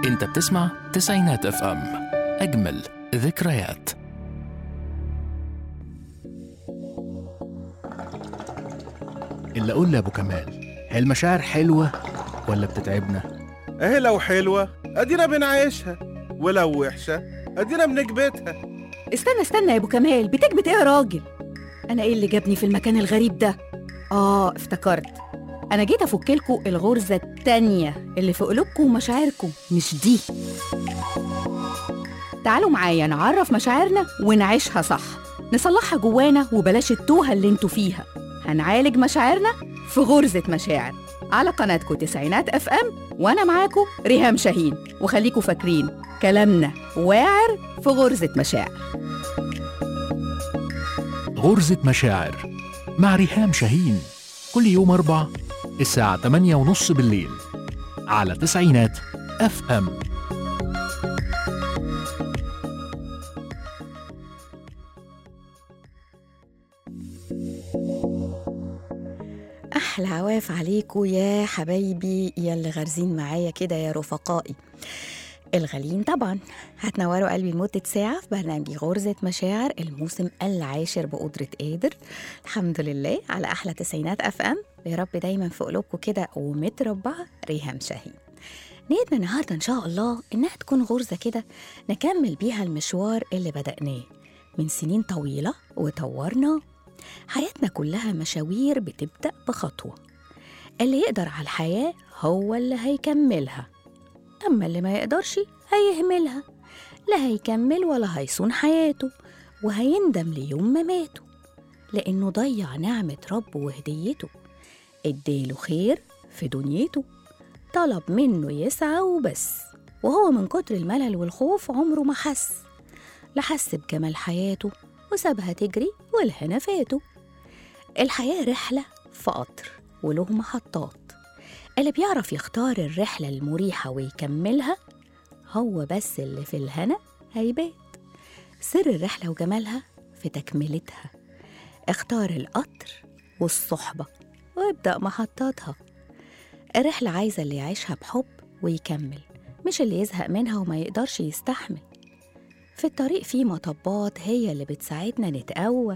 انت بتسمع تسعينات اف ام اجمل ذكريات اللي اقول لابو كمال هي المشاعر حلوه ولا بتتعبنا اهي لو حلوة ادينا بنعيشها ولو وحشة ادينا بنكبتها استنى استنى يا ابو كمال بتكبت ايه يا راجل انا ايه اللي جابني في المكان الغريب ده اه افتكرت انا جيت افك لكم الغرزه التانية اللي في قلوبكم ومشاعركم مش دي تعالوا معايا نعرف مشاعرنا ونعيشها صح نصلحها جوانا وبلاش التوهه اللي انتوا فيها هنعالج مشاعرنا في غرزه مشاعر على قناتكم تسعينات اف ام وانا معاكم ريهام شاهين وخليكم فاكرين كلامنا واعر في غرزه مشاعر غرزة مشاعر مع ريهام شاهين كل يوم أربع الساعة 8 ونص بالليل على تسعينات اف ام احلى عواف عليكم يا حبايبي يا اللي غارزين معايا كده يا رفقائي الغاليين طبعا هتنوروا قلبي لمدة ساعة في برنامج غرزة مشاعر الموسم العاشر بقدرة قادر الحمد لله على أحلى تسعينات أف أم يا رب دايما في قلوبكم كده ومتربعة ريهام شاهين نيتنا النهاردة إن شاء الله إنها تكون غرزة كده نكمل بيها المشوار اللي بدأناه من سنين طويلة وطورناه حياتنا كلها مشاوير بتبدأ بخطوة اللي يقدر على الحياة هو اللي هيكملها أما اللي ما يقدرش هيهملها لا هيكمل ولا هيصون حياته وهيندم ليوم ما ماته لأنه ضيع نعمة ربه وهديته اديله خير في دنيته طلب منه يسعى وبس وهو من كتر الملل والخوف عمره ما حس لا حس بجمال حياته وسابها تجري والهنا فاته الحياة رحلة في قطر وله محطات اللي بيعرف يختار الرحلة المريحة ويكملها هو بس اللي في الهنا هيبات سر الرحلة وجمالها في تكملتها اختار القطر والصحبة وابدأ محطاتها الرحلة عايزة اللي يعيشها بحب ويكمل مش اللي يزهق منها وما يقدرش يستحمل في الطريق في مطبات هي اللي بتساعدنا نتقوى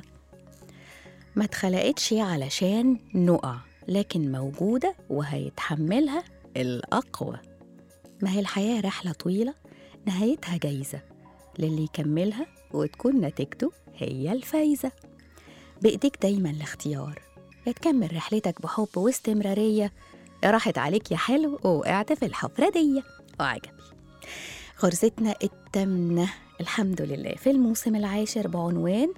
ما اتخلقتش علشان نقع لكن موجودة وهيتحملها الأقوى ما هي الحياة رحلة طويلة نهايتها جايزة للي يكملها وتكون نتيجته هي الفايزة بإيديك دايما الاختيار يا تكمل رحلتك بحب واستمرارية يا راحت عليك يا حلو ووقعت في الحفرة دي وعجبي غرزتنا التامنة الحمد لله في الموسم العاشر بعنوان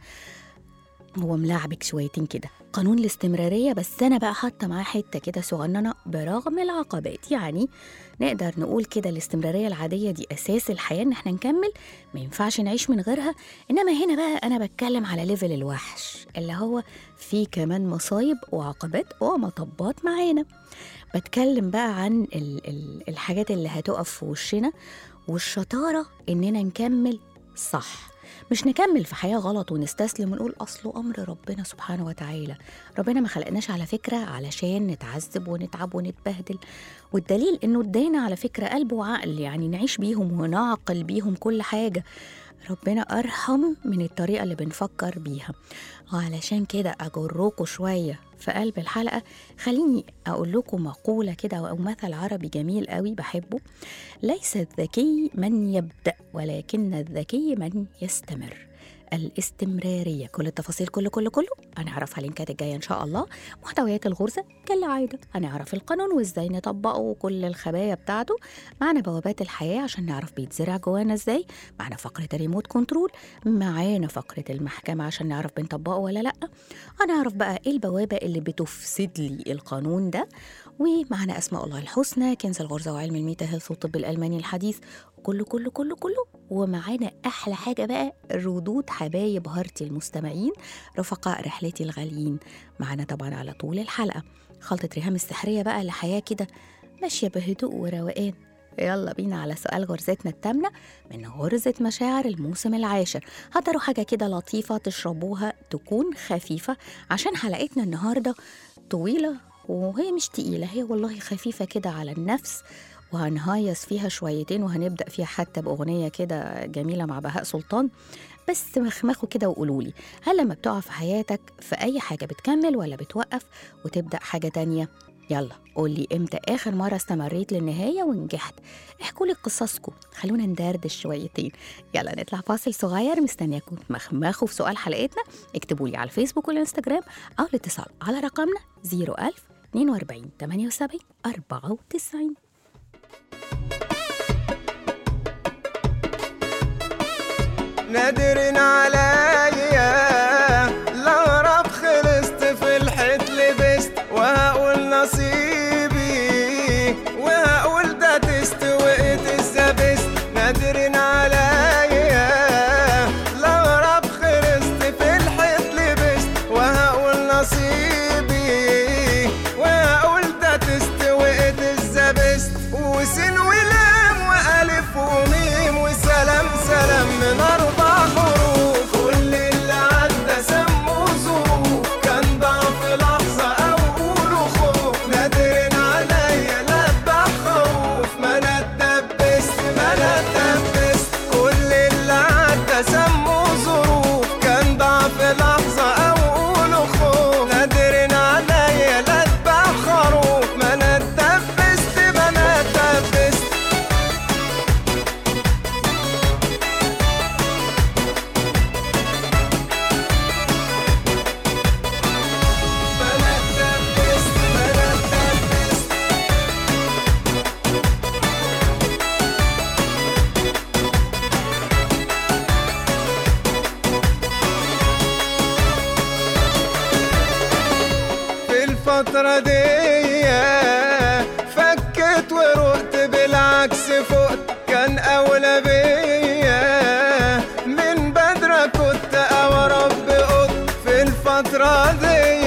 هو ملعبك شويتين كده قانون الاستمرارية بس أنا بقى حاطة معاه حتة كده صغننة برغم العقبات يعني نقدر نقول كده الاستمرارية العادية دي أساس الحياة إن احنا نكمل ما ينفعش نعيش من غيرها إنما هنا بقى أنا بتكلم على ليفل الوحش اللي هو فيه كمان مصايب وعقبات ومطبات معانا بتكلم بقى عن ال- ال- الحاجات اللي هتقف في وشنا والشطارة إننا نكمل صح مش نكمل في حياة غلط ونستسلم ونقول أصله أمر ربنا سبحانه وتعالى ربنا ما خلقناش على فكرة علشان نتعذب ونتعب ونتبهدل والدليل إنه ادانا على فكرة قلب وعقل يعني نعيش بيهم ونعقل بيهم كل حاجة ربنا أرحم من الطريقة اللي بنفكر بيها وعلشان كده أجركوا شوية في قلب الحلقة خليني أقول لكم مقولة كده أو مثل عربي جميل قوي بحبه ليس الذكي من يبدأ ولكن الذكي من يستمر الاستمرارية كل التفاصيل كله كله كله هنعرفها لينكات الجاية إن شاء الله محتويات الغرزة كالعادة هنعرف القانون وإزاي نطبقه وكل الخبايا بتاعته معنا بوابات الحياة عشان نعرف بيتزرع جوانا إزاي معنا فقرة الريموت كنترول معانا فقرة المحكمة عشان نعرف بنطبقه ولا لأ هنعرف بقى إيه البوابة اللي بتفسد لي القانون ده ومعنا أسماء الله الحسنى كنز الغرزة وعلم الميتا هيلث والطب الألماني الحديث كله كله كله كله ومعانا أحلى حاجة بقى ردود حبايب هارتي المستمعين رفقاء رحلتي الغاليين معانا طبعا على طول الحلقة خلطة ريهام السحرية بقى لحياة كده ماشية بهدوء وروقان يلا بينا على سؤال غرزتنا التامنة من غرزة مشاعر الموسم العاشر هتروا حاجة كده لطيفة تشربوها تكون خفيفة عشان حلقتنا النهاردة طويلة وهي مش تقيلة هي والله خفيفة كده على النفس وهنهيص فيها شويتين وهنبدأ فيها حتى بأغنية كده جميلة مع بهاء سلطان بس مخمخوا كده وقولوا لي هل لما بتقع في حياتك في أي حاجة بتكمل ولا بتوقف وتبدأ حاجة تانية يلا قولي امتى آخر مرة استمريت للنهاية ونجحت احكوا لي قصصكم خلونا ندردش شويتين يلا نطلع فاصل صغير مستنياكم تمخمخوا في سؤال حلقتنا اكتبوا لي على الفيسبوك والانستجرام أو الاتصال على رقمنا 01000 42 78 94 نادر عليا لو رب خلصت في الحيط لبست وهقول نصيبي وهقول ده تستوقت الزبست نادر عليا لو رب خلصت في الحيط لبست وهقول نصيبي وهقول ده تستوقت الزبست وسين ولام وألف وميم وسلام سلام من أربع حروف كل اللي عدى سموا ظروف كان ضعف لحظة أو قولوا خوف نادر عليا لبع خوف ما أنا اتدبست ما أنا اتدبست كل اللي عدى سموا ظروف كان ضعف لحظة أو قولوا خوف نادر عليا لبع خروف ما أنا اتدبست ما أنا اتدبست ما أنا اتدبست ما أنا اتدبست في الفترة دي فكت ورقت بالعكس فقت كان أولى بيا من بدرة كنت أورب قط في الفترة دي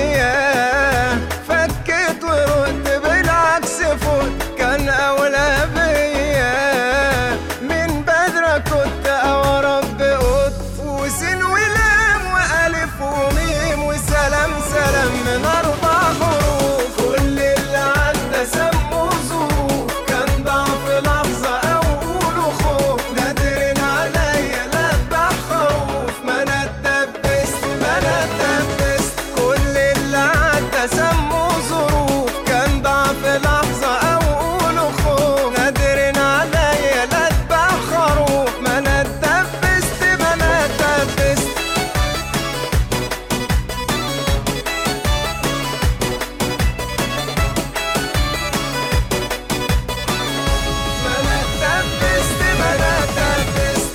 فكت ورقت بالعكس فقت كان أولى بيا من بدرة كنت أورب قط وسين ولام وألف وميم وسلام سلام من أربع حروف كل اللي عدى سموا ظروف كان ضعف لحظة أو قولوا خوف نادر عليا لبع خوف ما أنا اتدبست ما أنا اتدبست كل اللي عدى سموا ظروف كان ضعف لحظة أو قولوا خوف نادر عليا لبع خروف ما أنا اتدبست ما أنا اتدبست ما أنا اتدبست ما أنا اتدبست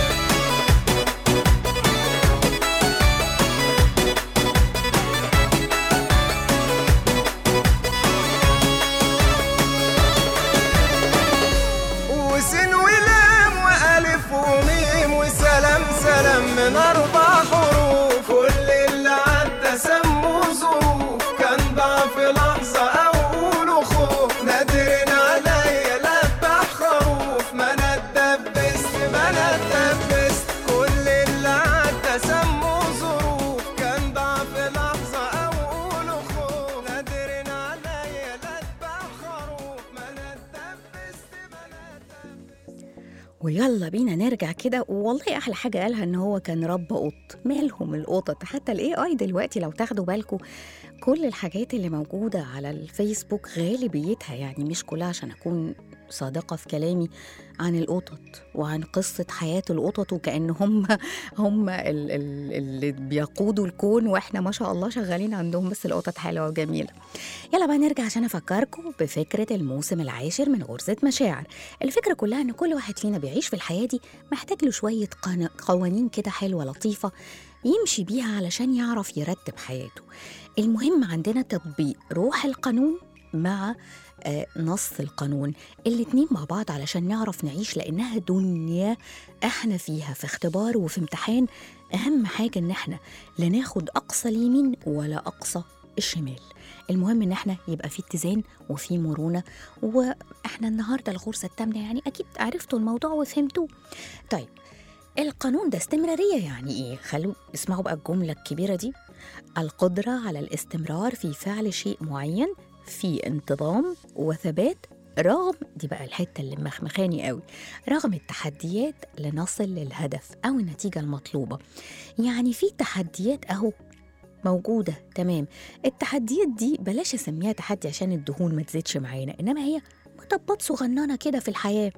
وسين ولام وألف وميم وسلام سلام من أربع حروف كل اللي عدى سموا ظروف كان ضعف لحظة أو قولوا خوف نادر عليا لبع خروف ما أنا اتدبست ما أنا اتدبست كل اللي عدى سموا ظروف كان ضعف لحظة أو قولوا خوف نادر عليا لبع خروف ما أنا اتدبست ما أنا اتدبست ويلا بينا نرجع كده والله احلى حاجه قالها ان هو كان رب قط مالهم القطط حتى الاي اي دلوقتي لو تاخدوا بالكم كل الحاجات اللي موجوده على الفيسبوك غالبيتها يعني مش كلها عشان اكون صادقه في كلامي عن القطط وعن قصه حياه القطط وكأن هم هم ال- ال- اللي بيقودوا الكون واحنا ما شاء الله شغالين عندهم بس القطط حلوه وجميله يلا بقى نرجع عشان افكركم بفكره الموسم العاشر من غرزه مشاعر الفكره كلها ان كل واحد فينا بيعيش في الحياه دي محتاج له شويه قنا- قوانين كده حلوه لطيفه يمشي بيها علشان يعرف يرتب حياته المهم عندنا تطبيق روح القانون مع آه، نص القانون الاتنين مع بعض علشان نعرف نعيش لأنها دنيا احنا فيها في اختبار وفي امتحان أهم حاجة إن احنا لا ناخد أقصى اليمين ولا أقصى الشمال المهم ان احنا يبقى في اتزان وفي مرونه واحنا النهارده الغرزه الثامنه يعني اكيد عرفتوا الموضوع وفهمتوه طيب القانون ده استمراريه يعني ايه خلوا اسمعوا بقى الجمله الكبيره دي القدره على الاستمرار في فعل شيء معين في انتظام وثبات رغم دي بقى الحتة اللي مخمخاني قوي رغم التحديات لنصل للهدف أو النتيجة المطلوبة يعني في تحديات أهو موجودة تمام التحديات دي بلاش أسميها تحدي عشان الدهون ما تزيدش معانا إنما هي مطبات صغننة كده في الحياة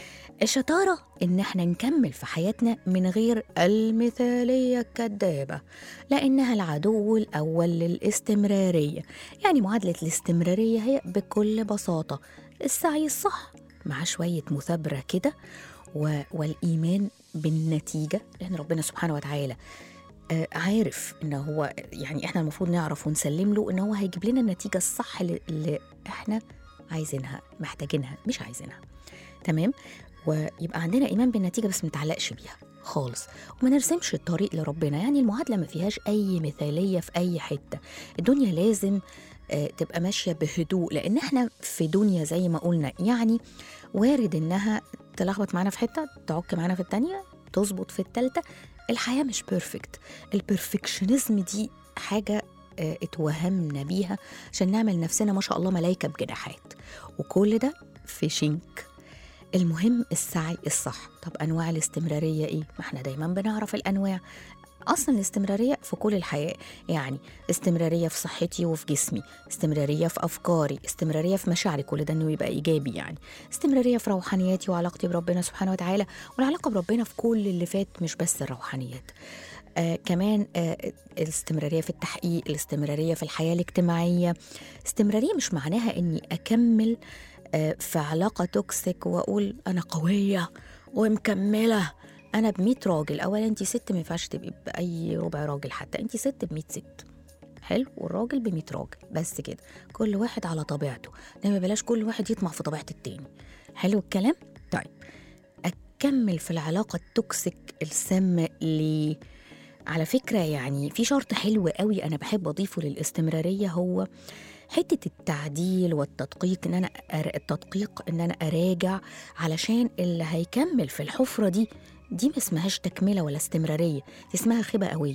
الشطارة إن إحنا نكمل في حياتنا من غير المثالية الكدابة لأنها العدو الأول للاستمرارية يعني معادلة الاستمرارية هي بكل بساطة السعي الصح مع شوية مثابرة كده و- والإيمان بالنتيجة لأن ربنا سبحانه وتعالى آه، عارف ان هو يعني احنا المفروض نعرف ونسلم له ان هو هيجيب لنا النتيجه الصح اللي- اللي احنا عايزينها محتاجينها مش عايزينها تمام ويبقى عندنا ايمان بالنتيجه بس ما نتعلقش بيها خالص وما نرسمش الطريق لربنا يعني المعادله ما فيهاش اي مثاليه في اي حته الدنيا لازم آه، تبقى ماشيه بهدوء لان احنا في دنيا زي ما قلنا يعني وارد انها تلخبط معانا في حته تعك معانا في التانيه تظبط في التالته الحياه مش بيرفكت البرفكشنزم دي حاجه آه، اتوهمنا بيها عشان نعمل نفسنا ما شاء الله ملايكه بجناحات وكل ده في شنك المهم السعي الصح طب انواع الاستمراريه ايه ما احنا دايما بنعرف الانواع اصلا الاستمراريه في كل الحياه يعني استمراريه في صحتي وفي جسمي استمراريه في افكاري استمراريه في مشاعري كل ده انه يبقى ايجابي يعني استمراريه في روحانياتي وعلاقتي بربنا سبحانه وتعالى والعلاقه بربنا في كل اللي فات مش بس الروحانيات آه كمان آه الاستمراريه في التحقيق الاستمراريه في الحياه الاجتماعيه استمراريه مش معناها اني اكمل آه في علاقه توكسيك واقول انا قويه ومكمله انا ب 100 راجل اولا انت ست ما ينفعش تبقي باي ربع راجل حتى انت ست ب 100 ست حلو والراجل ب 100 راجل بس كده كل واحد على طبيعته انما بلاش كل واحد يطمع في طبيعه التاني حلو الكلام طيب اكمل في العلاقه التوكسيك السامه ليه على فكرة يعني في شرط حلو قوي أنا بحب أضيفه للاستمرارية هو حتة التعديل والتدقيق إن أنا أر... التدقيق إن أنا أراجع علشان اللي هيكمل في الحفرة دي دي ما اسمهاش تكملة ولا استمرارية دي اسمها خيبة قوية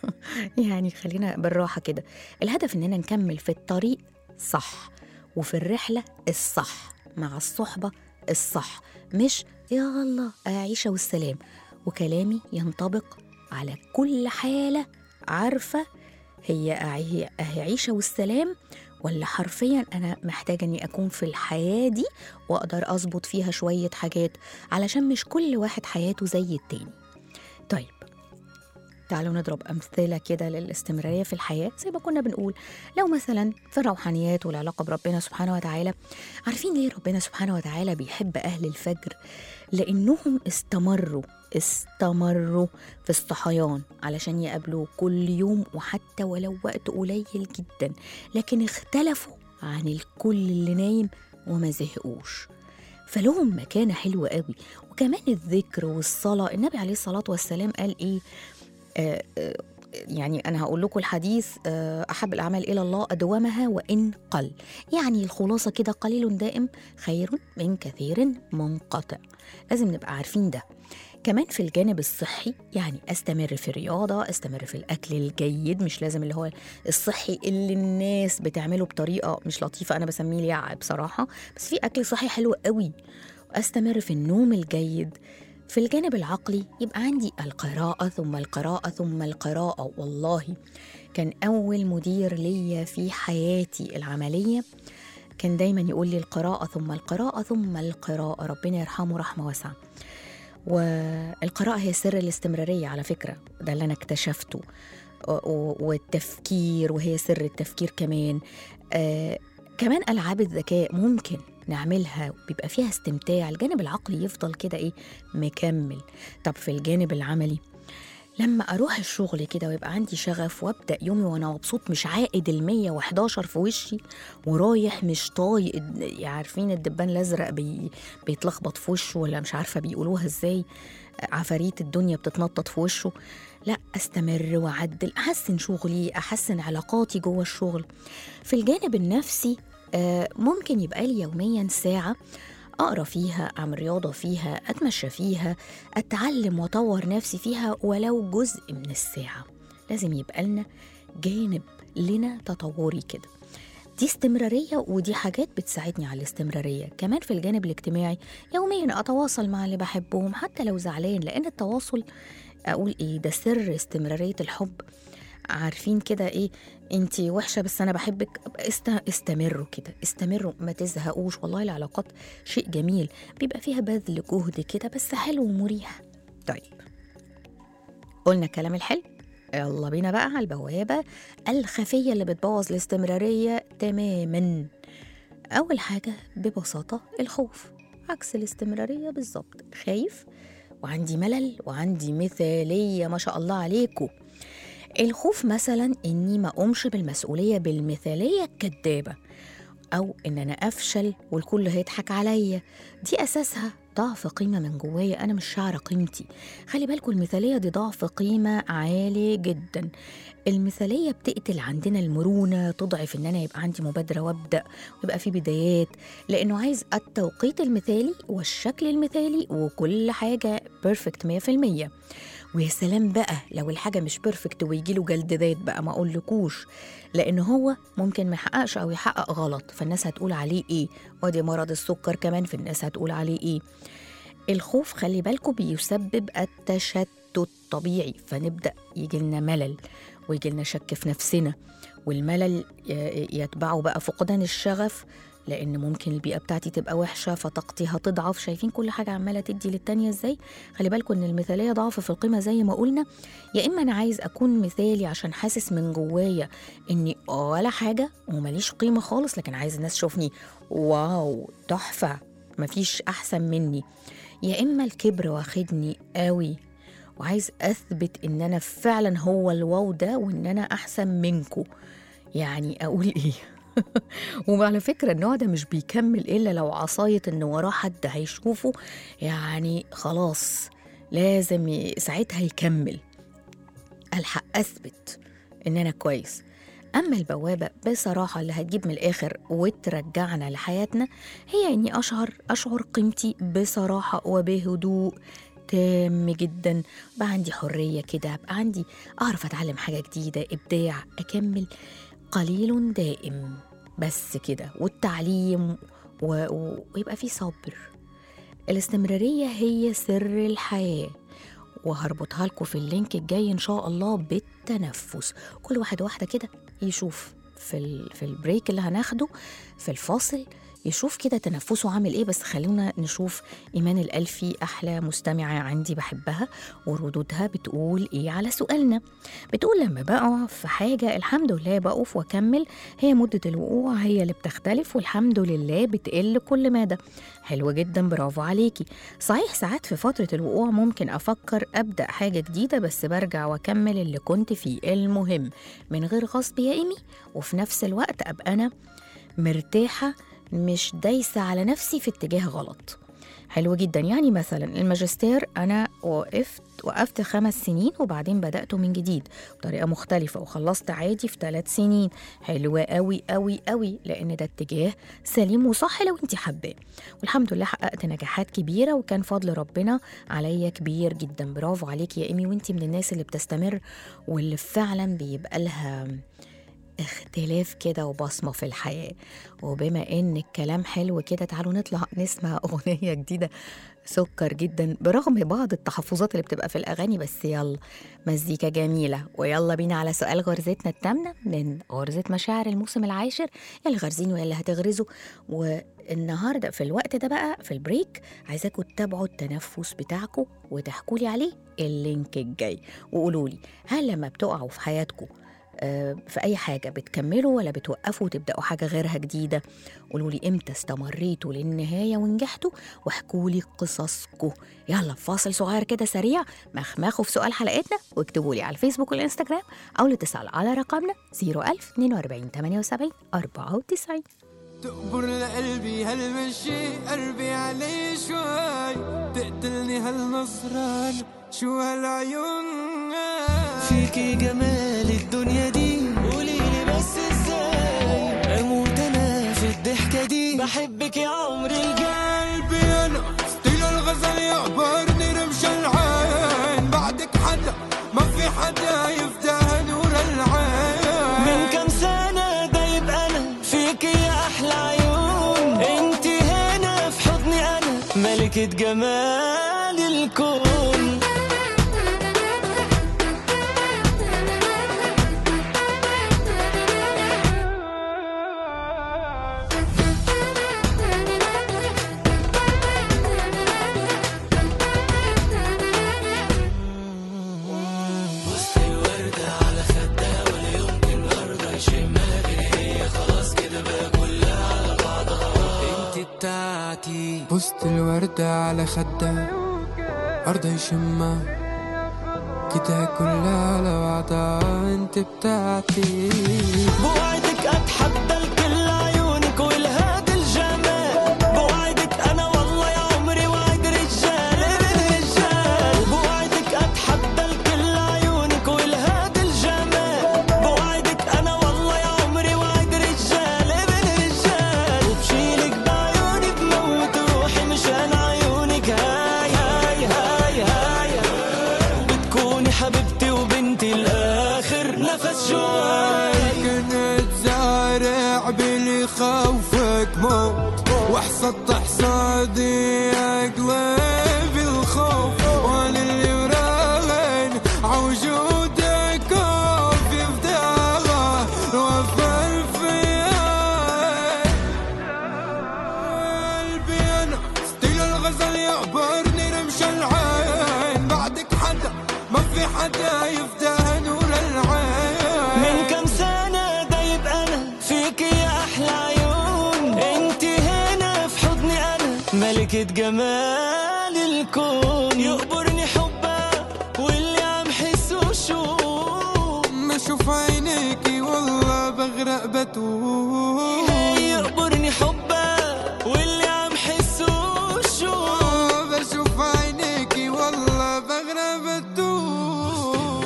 يعني خلينا بالراحة كده الهدف إننا نكمل في الطريق صح وفي الرحلة الصح مع الصحبة الصح مش يا الله عيشة والسلام وكلامي ينطبق على كل حالة عارفة هي هي هي عيشة والسلام ولا حرفيا أنا محتاجة إني أكون في الحياة دي وأقدر أظبط فيها شوية حاجات علشان مش كل واحد حياته زي التاني طيب تعالوا نضرب أمثلة كده للاستمرارية في الحياة زي ما كنا بنقول لو مثلا في الروحانيات والعلاقة بربنا سبحانه وتعالى عارفين ليه ربنا سبحانه وتعالى بيحب أهل الفجر لأنهم استمروا استمروا في الصحيان علشان يقابلوه كل يوم وحتى ولو وقت قليل جدا لكن اختلفوا عن الكل اللي نايم وما زهقوش فلهم مكانة حلوة قوي وكمان الذكر والصلاة النبي عليه الصلاة والسلام قال إيه آه آه يعني أنا هقول لكم الحديث آه أحب الأعمال إلى الله أدومها وإن قل يعني الخلاصة كده قليل دائم خير من كثير منقطع لازم نبقى عارفين ده كمان في الجانب الصحي يعني استمر في الرياضه استمر في الاكل الجيد مش لازم اللي هو الصحي اللي الناس بتعمله بطريقه مش لطيفه انا بسميه ليع بصراحه بس في اكل صحي حلو قوي واستمر في النوم الجيد في الجانب العقلي يبقى عندي القراءة ثم القراءة ثم القراءة والله كان أول مدير ليا في حياتي العملية كان دايما يقول لي القراءة ثم القراءة ثم القراءة ربنا يرحمه رحمة واسعة والقراءة هي سر الاستمرارية على فكرة ده اللي أنا اكتشفته والتفكير وهي سر التفكير كمان آه كمان ألعاب الذكاء ممكن نعملها بيبقى فيها استمتاع الجانب العقلي يفضل كده إيه مكمل طب في الجانب العملي لما أروح الشغل كده ويبقى عندي شغف وأبدأ يومي وأنا مبسوط مش عائد ال 111 في وشي ورايح مش طايق عارفين الدبان الأزرق بي بيتلخبط في وشه ولا مش عارفة بيقولوها إزاي عفاريت الدنيا بتتنطط في وشه لا استمر واعدل احسن شغلي احسن علاقاتي جوه الشغل في الجانب النفسي ممكن يبقى لي يوميا ساعه اقرا فيها اعمل رياضه فيها اتمشى فيها اتعلم واطور نفسي فيها ولو جزء من الساعه لازم يبقى لنا جانب لنا تطوري كده دي استمرارية ودي حاجات بتساعدني على الاستمرارية كمان في الجانب الاجتماعي يوميا أتواصل مع اللي بحبهم حتى لو زعلان لأن التواصل أقول إيه ده سر استمرارية الحب عارفين كده ايه انت وحشه بس انا بحبك است... استمروا كده استمروا ما تزهقوش والله العلاقات شيء جميل بيبقى فيها بذل جهد كده بس حلو ومريح طيب قلنا الكلام الحلو يلا بينا بقى على البوابه الخفيه اللي بتبوظ الاستمراريه تماما اول حاجه ببساطه الخوف عكس الاستمراريه بالظبط خايف وعندي ملل وعندي مثاليه ما شاء الله عليكم الخوف مثلا اني ما اقومش بالمسؤوليه بالمثاليه الكدابه او ان انا افشل والكل هيضحك عليا دي اساسها ضعف قيمه من جوايا انا مش شاعره قيمتي خلي بالكم المثاليه دي ضعف قيمه عالي جدا المثاليه بتقتل عندنا المرونه تضعف ان انا يبقى عندي مبادره وابدا ويبقى في بدايات لانه عايز التوقيت المثالي والشكل المثالي وكل حاجه بيرفكت 100% ويا سلام بقى لو الحاجة مش بيرفكت ويجي له جلد ذات بقى ما أقولكوش لأن هو ممكن ما يحققش أو يحقق غلط فالناس هتقول عليه إيه ودي مرض السكر كمان في الناس هتقول عليه إيه الخوف خلي بالكم بيسبب التشتت طبيعي فنبدأ يجي لنا ملل ويجي لنا شك في نفسنا والملل ي- يتبعه بقى فقدان الشغف لان ممكن البيئه بتاعتي تبقى وحشه فطاقتي هتضعف شايفين كل حاجه عماله تدي للتانيه ازاي خلي بالكم ان المثاليه ضعف في القيمه زي ما قلنا يا اما انا عايز اكون مثالي عشان حاسس من جوايا اني ولا حاجه ومليش قيمه خالص لكن عايز الناس تشوفني واو تحفه مفيش احسن مني يا اما الكبر واخدني قوي وعايز اثبت ان انا فعلا هو الواو ده وان انا احسن منكم يعني اقول ايه وعلى فكرة النوع ده مش بيكمل إلا لو عصاية إن وراه حد هيشوفه يعني خلاص لازم ي- ساعتها يكمل ألحق أثبت إن أنا كويس أما البوابة بصراحة اللي هتجيب من الآخر وترجعنا لحياتنا هي إني أشعر أشعر قيمتي بصراحة وبهدوء تام جدا بقى عندي حرية كده بقى عندي أعرف أتعلم حاجة جديدة إبداع أكمل قليل دائم بس كده والتعليم و... و... ويبقى في صبر الاستمرارية هي سر الحياة وهربطها لكم في اللينك الجاي ان شاء الله بالتنفس كل واحد واحده كده يشوف في ال... في البريك اللي هناخده في الفاصل يشوف كده تنفسه عامل ايه بس خلونا نشوف ايمان الالفي احلى مستمعه عندي بحبها وردودها بتقول ايه على سؤالنا بتقول لما بقع في حاجه الحمد لله بقف واكمل هي مده الوقوع هي اللي بتختلف والحمد لله بتقل كل مدى حلوة جدا برافو عليكي صحيح ساعات في فترة الوقوع ممكن أفكر أبدأ حاجة جديدة بس برجع وأكمل اللي كنت فيه المهم من غير غصب يا إيمي وفي نفس الوقت أبقى أنا مرتاحة مش دايسة على نفسي في اتجاه غلط حلو جدا يعني مثلا الماجستير أنا وقفت وقفت خمس سنين وبعدين بدأته من جديد بطريقة مختلفة وخلصت عادي في ثلاث سنين حلوة قوي قوي قوي لأن ده اتجاه سليم وصح لو انت حباه والحمد لله حققت نجاحات كبيرة وكان فضل ربنا عليا كبير جدا برافو عليكي يا إيمي وانت من الناس اللي بتستمر واللي فعلا بيبقى لها اختلاف كده وبصمة في الحياة وبما ان الكلام حلو كده تعالوا نطلع نسمع اغنية جديدة سكر جدا برغم بعض التحفظات اللي بتبقى في الاغاني بس يلا مزيكا جميلة ويلا بينا على سؤال غرزتنا التامنة من غرزة مشاعر الموسم العاشر يا اللي غارزين ويا اللي هتغرزوا والنهاردة في الوقت ده بقى في البريك عايزاكم تتابعوا التنفس بتاعكم وتحكوا لي عليه اللينك الجاي وقولوا لي هل لما بتقعوا في حياتكم آه، في أي حاجة بتكملوا ولا بتوقفوا وتبدأوا حاجة غيرها جديدة قولوا لي إمتى استمريتوا للنهاية ونجحتوا واحكوا لي قصصكم يلا فاصل صغير كده سريع مخمخوا في سؤال حلقتنا واكتبوا لي على الفيسبوك والإنستجرام أو الاتصال على رقمنا 01000 42 78 94 تقبر لقلبي هالمشي قلبي علي شوي تقتلني هالنصران شو هالعيون فيكي جمال الدنيا دي قوليلي بس ازاي اموت انا في الضحكة دي بحبك يا عمري قلبي انا ستيل الغزل يعبرني رمش العين بعدك حدا ما في حدا يفتح نور العين من كم سنة دايب انا فيك ملكة جمال الكون انت بتاعتي بوست الوردة على خدها أرض يشمها كده كلها على بعضها انت بتاعتي بوعدك اتحدى الكل عيونك والهاد الجمال بوعدك انا والله يا عمري وعد رجال ابن رجال بوعدك اتحدى الكل عيونك والهاد الجمال بوعدك انا والله يا عمري وعد رجال ابن رجال وبشيلك بعيوني بموت روحي مشان عيونك هاي هاي هاي هاي وبتكوني حبيبتي وبنتي الاخر نفس جواي كنت زارع بلي خوفك موت وحصدت حصادي اقلب الخوف وانا اللي وراهن عوجودك في فداها وفر فيها قلبي انا ستيل الغزل يعبرني رمش العين بعدك حدا ما في حدا يفدى نور العين من كم سنة دايب أنا فيك يا أحلى عيون انت هنا في حضني أنا ملكة جمال الكون يقبرني حبك واللي عم حسه شوق ما اشوف عينيكي والله بغرق بتوه يقبرني حبك واللي عم حسه شوق بشوف عينيكي والله بغرق بتوه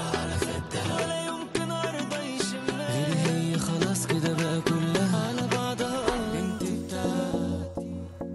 ولا يمكن أرضى يشمها غيري هي خلاص كده بقى كلها على بعضها انت بتاعتي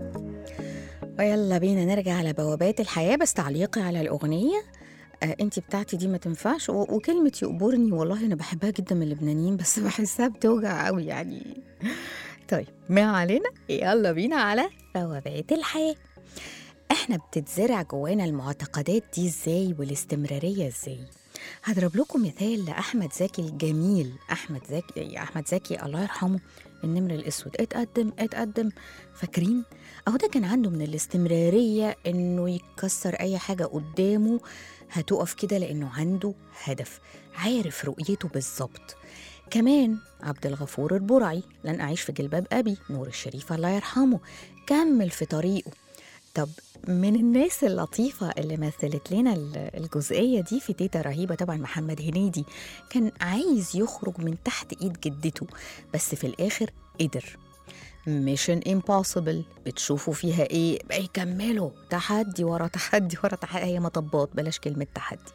ويلا بينا نرجع على بوابات الحياة بس تعليقي على الأغنية آه انت بتاعتي دي ما تنفعش و- وكلمة يقبرني والله أنا بحبها جدا من اللبنانيين بس بحسها بتوجع قوي يعني طيب ما علينا يلا بينا على بوابات الحياة احنا بتتزرع جوانا المعتقدات دي ازاي والاستمرارية ازاي هضرب لكم مثال لأحمد زكي الجميل أحمد زكي أحمد زكي الله يرحمه النمر الأسود اتقدم اتقدم فاكرين أهو ده كان عنده من الاستمرارية إنه يكسر أي حاجة قدامه هتقف كده لأنه عنده هدف عارف رؤيته بالظبط كمان عبد الغفور البرعي لن أعيش في جلباب أبي نور الشريف الله يرحمه كمل في طريقه طب من الناس اللطيفة اللي مثلت لنا ال- الجزئية دي في تيتا رهيبة طبعا محمد هنيدي كان عايز يخرج من تحت إيد جدته بس في الآخر قدر ميشن امبوسيبل بتشوفوا فيها ايه بقى يكملوا تحدي ورا تحدي ورا تحدي هي مطبات بلاش كلمة تحدي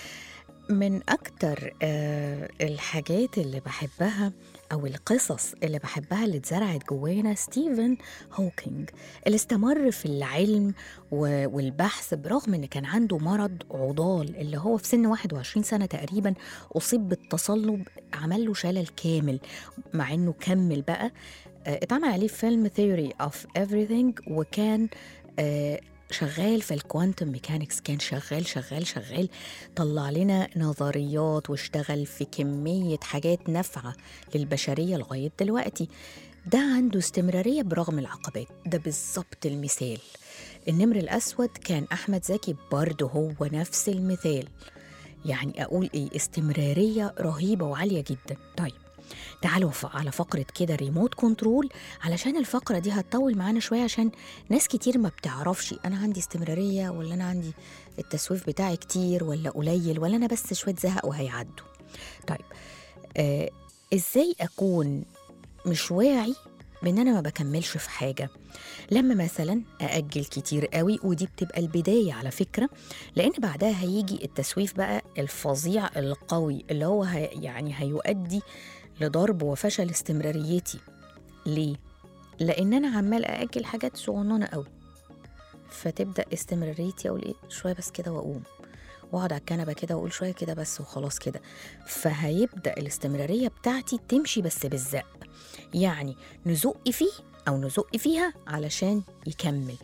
من أكتر آه الحاجات اللي بحبها أو القصص اللي بحبها اللي اتزرعت جوانا ستيفن هوكينج اللي استمر في العلم و- والبحث برغم إن كان عنده مرض عضال اللي هو في سن 21 سنة تقريبا أصيب بالتصلب عمل له شلل كامل مع إنه كمل بقى آه، اتعمل عليه فيلم Theory of Everything وكان آه، شغال في الكوانتم ميكانكس كان شغال شغال شغال طلع لنا نظريات واشتغل في كمية حاجات نافعة للبشرية لغاية دلوقتي ده عنده استمرارية برغم العقبات ده بالظبط المثال النمر الأسود كان أحمد زكي برضه هو نفس المثال يعني أقول إيه استمرارية رهيبة وعالية جدا طيب تعالوا ف- على فقرة كده ريموت كنترول علشان الفقرة دي هتطول معانا شوية عشان ناس كتير ما بتعرفش أنا عندي استمرارية ولا أنا عندي التسويف بتاعي كتير ولا قليل ولا أنا بس شوية زهق وهيعدوا طيب آه إزاي أكون مش واعي بان انا ما بكملش في حاجه لما مثلا ااجل كتير قوي ودي بتبقى البدايه على فكره لان بعدها هيجي التسويف بقى الفظيع القوي اللي هو هي يعني هيؤدي لضرب وفشل استمراريتي ليه لان انا عمال ااجل حاجات صغننه قوي فتبدا استمراريتي اقول ايه شويه بس كده واقوم واقعد على الكنبه كده واقول شويه كده بس وخلاص كده فهيبدا الاستمراريه بتاعتي تمشي بس بالزق يعني نزق فيه او نزق فيها علشان يكمل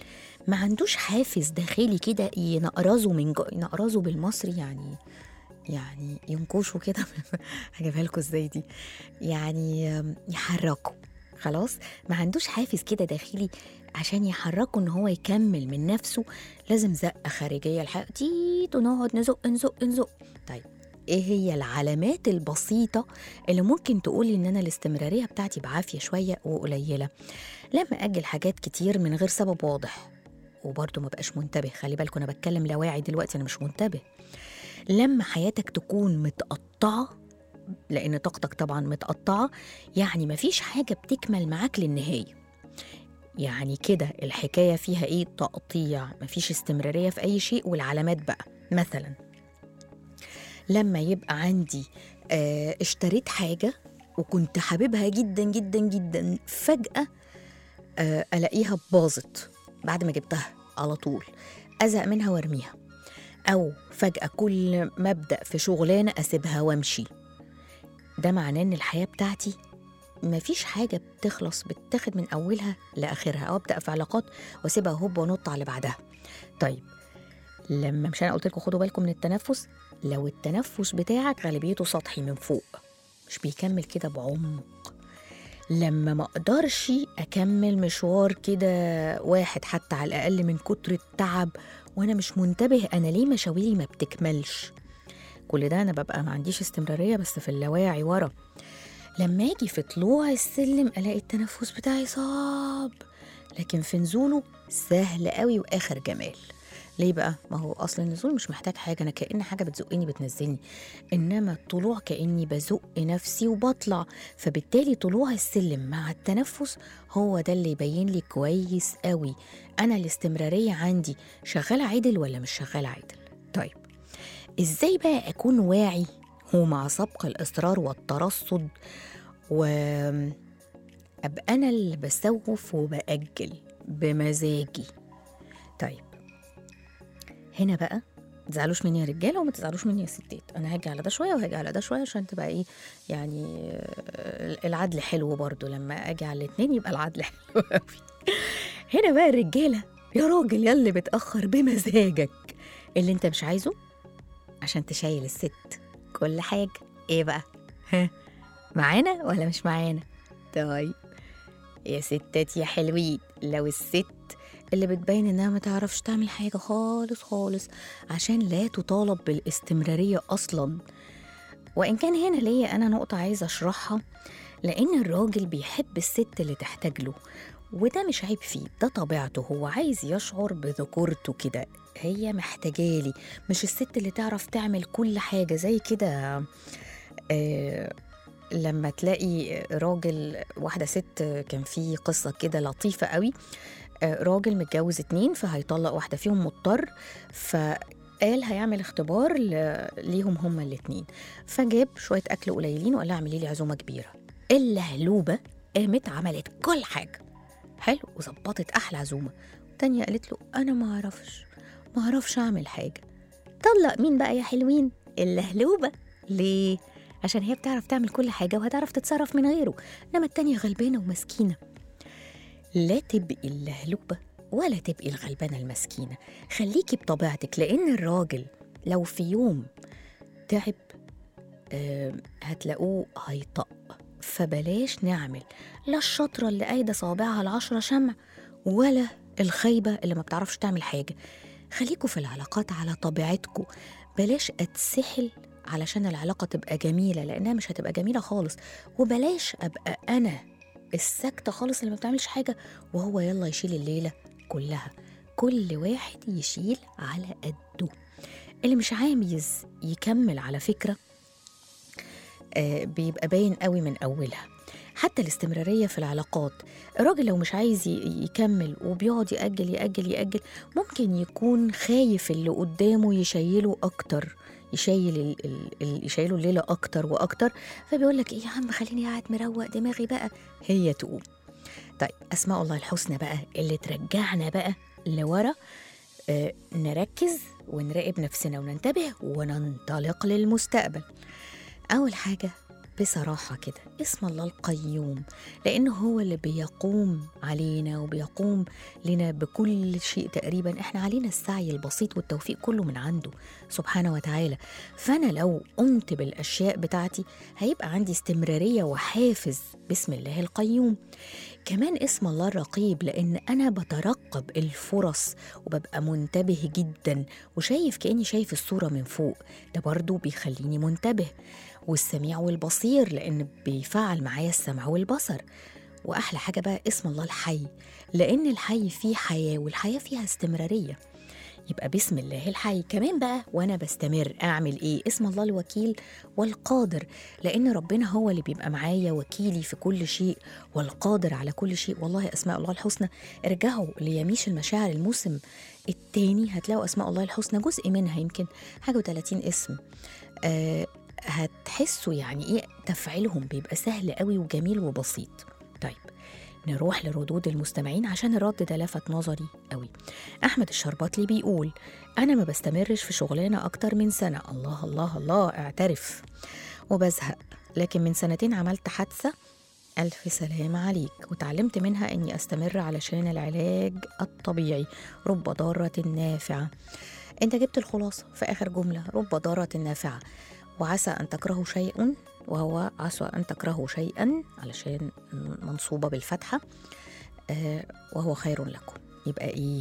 ما عندوش حافز داخلي كده ينقرزه من جو ينقرزه بالمصري يعني يعني ينكشوا كده هجيبها لكم ازاي دي يعني آم، يحركوا خلاص ما عندوش حافز كده داخلي عشان يحركه ان هو يكمل من نفسه لازم زقه خارجيه الحق تيت ونقعد نزق نزق نزق طيب ايه هي العلامات البسيطه اللي ممكن تقولي ان انا الاستمراريه بتاعتي بعافيه شويه وقليله لما اجل حاجات كتير من غير سبب واضح وبرضه ما بقاش منتبه خلي بالكم انا بتكلم لاواعي دلوقتي انا مش منتبه لما حياتك تكون متقطعه لان طاقتك طبعا متقطعه يعني مفيش حاجه بتكمل معاك للنهايه يعني كده الحكايه فيها ايه تقطيع مفيش استمراريه في اي شيء والعلامات بقى مثلا لما يبقى عندي آه اشتريت حاجه وكنت حاببها جدا جدا جدا فجاه آه الاقيها باظت بعد ما جبتها على طول ازهق منها وارميها او فجاه كل ما ابدا في شغلانه اسيبها وامشي ده معناه ان الحياه بتاعتي مفيش حاجه بتخلص بتاخد من اولها لاخرها او ابدا في علاقات واسيبها هوب وانط على اللي بعدها طيب لما مش انا قلت لكم خدوا بالكم من التنفس لو التنفس بتاعك غالبيته سطحي من فوق مش بيكمل كده بعمق لما ما اقدرش اكمل مشوار كده واحد حتى على الاقل من كتر التعب وانا مش منتبه انا ليه مشاويري ما بتكملش كل ده انا ببقى ما عنديش استمراريه بس في اللاواعي ورا لما اجي في طلوع السلم الاقي التنفس بتاعي صعب لكن في نزوله سهل قوي واخر جمال ليه بقى؟ ما هو اصل النزول مش محتاج حاجه انا كأن حاجه بتزقني بتنزلني انما الطلوع كاني بزق نفسي وبطلع فبالتالي طلوع السلم مع التنفس هو ده اللي يبين لي كويس قوي انا الاستمراريه عندي شغاله عدل ولا مش شغاله عدل طيب ازاي بقى اكون واعي ومع سبق الاصرار والترصد و ابقى انا اللي بسوف وباجل بمزاجي طيب هنا بقى ما تزعلوش مني يا رجاله وما تزعلوش مني يا ستات انا هاجي على ده شويه وهاجي على ده شويه عشان تبقى ايه يعني آه، العدل حلو برضو لما اجي على الاتنين يبقى العدل حلو قوي هنا بقى الرجاله يا راجل يا اللي بتاخر بمزاجك اللي انت مش عايزه عشان تشيل الست كل حاجه ايه بقى ها معانا ولا مش معانا طيب يا ستات يا حلوين لو الست اللي بتبين انها ما تعرفش تعمل حاجه خالص خالص عشان لا تطالب بالاستمراريه اصلا وان كان هنا ليا انا نقطه عايزه اشرحها لان الراجل بيحب الست اللي تحتاج له وده مش عيب فيه ده طبيعته هو عايز يشعر بذكورته كده هي محتاجالي مش الست اللي تعرف تعمل كل حاجه زي كده آه لما تلاقي راجل واحدة ست كان في قصة كده لطيفة قوي آه، راجل متجوز اتنين فهيطلق واحدة فيهم مضطر فقال هيعمل اختبار ل- ليهم هما الاتنين فجاب شوية أكل قليلين وقال لها اعملي لي عزومة كبيرة اللهلوبة قامت عملت كل حاجة حلو وظبطت أحلى عزومة التانية قالت له أنا ما أعرفش ما أعرفش أعمل حاجة طلق مين بقى يا حلوين اللهلوبة ليه؟ عشان هي بتعرف تعمل كل حاجة وهتعرف تتصرف من غيره إنما التانية غلبانة ومسكينة لا تبقي اللهلوبة ولا تبقي الغلبانة المسكينة خليكي بطبيعتك لأن الراجل لو في يوم تعب آه هتلاقوه هيطق فبلاش نعمل لا الشطرة اللي قايدة صابعها العشرة شمع ولا الخايبة اللي ما بتعرفش تعمل حاجة خليكوا في العلاقات على طبيعتكوا بلاش أتسحل علشان العلاقة تبقى جميلة لأنها مش هتبقى جميلة خالص وبلاش أبقى أنا الساكتة خالص اللي ما بتعملش حاجة وهو يلا يشيل الليلة كلها كل واحد يشيل على قده اللي مش عايز يكمل على فكرة آه بيبقى باين قوي من أولها حتى الاستمرارية في العلاقات الراجل لو مش عايز ي- يكمل وبيقعد يأجل يأجل يأجل ممكن يكون خايف اللي قدامه يشيله أكتر يشيل ال ال ال يشيله الليلة أكتر وأكتر فبيقول لك إيه يا عم خليني قاعد مروق دماغي بقى هي تقوم طيب أسماء الله الحسنى بقى اللي ترجعنا بقى لورا آه نركز ونراقب نفسنا وننتبه وننطلق للمستقبل أول حاجة بصراحة كده اسم الله القيوم لأنه هو اللي بيقوم علينا وبيقوم لنا بكل شيء تقريبا احنا علينا السعي البسيط والتوفيق كله من عنده سبحانه وتعالى فأنا لو قمت بالأشياء بتاعتي هيبقى عندي استمرارية وحافز بسم الله القيوم كمان اسم الله الرقيب لأن أنا بترقب الفرص وببقى منتبه جدا وشايف كأني شايف الصورة من فوق ده برضو بيخليني منتبه والسميع والبصير لأن بيفعل معايا السمع والبصر وأحلى حاجة بقى اسم الله الحي لأن الحي فيه حياة والحياة فيها استمرارية يبقى بسم الله الحي كمان بقى وانا بستمر اعمل ايه اسم الله الوكيل والقادر لان ربنا هو اللي بيبقى معايا وكيلي في كل شيء والقادر على كل شيء والله اسماء الله الحسنى ارجعوا ليميش المشاعر الموسم التاني هتلاقوا اسماء الله الحسنى جزء منها يمكن حاجه و30 اسم آه هتحسوا يعني ايه تفعيلهم بيبقى سهل قوي وجميل وبسيط طيب نروح لردود المستمعين عشان الرد ده لفت نظري قوي احمد الشرباطلي بيقول انا ما بستمرش في شغلانه اكتر من سنه الله الله الله اعترف وبزهق لكن من سنتين عملت حادثه ألف سلام عليك وتعلمت منها إني أستمر علشان العلاج الطبيعي رب ضارة نافعة أنت جبت الخلاصة في آخر جملة رب ضارة نافعة وعسى أن تكرهوا شيئا وهو عسى أن تكرهوا شيئا علشان منصوبة بالفتحة آه وهو خير لكم يبقى إيه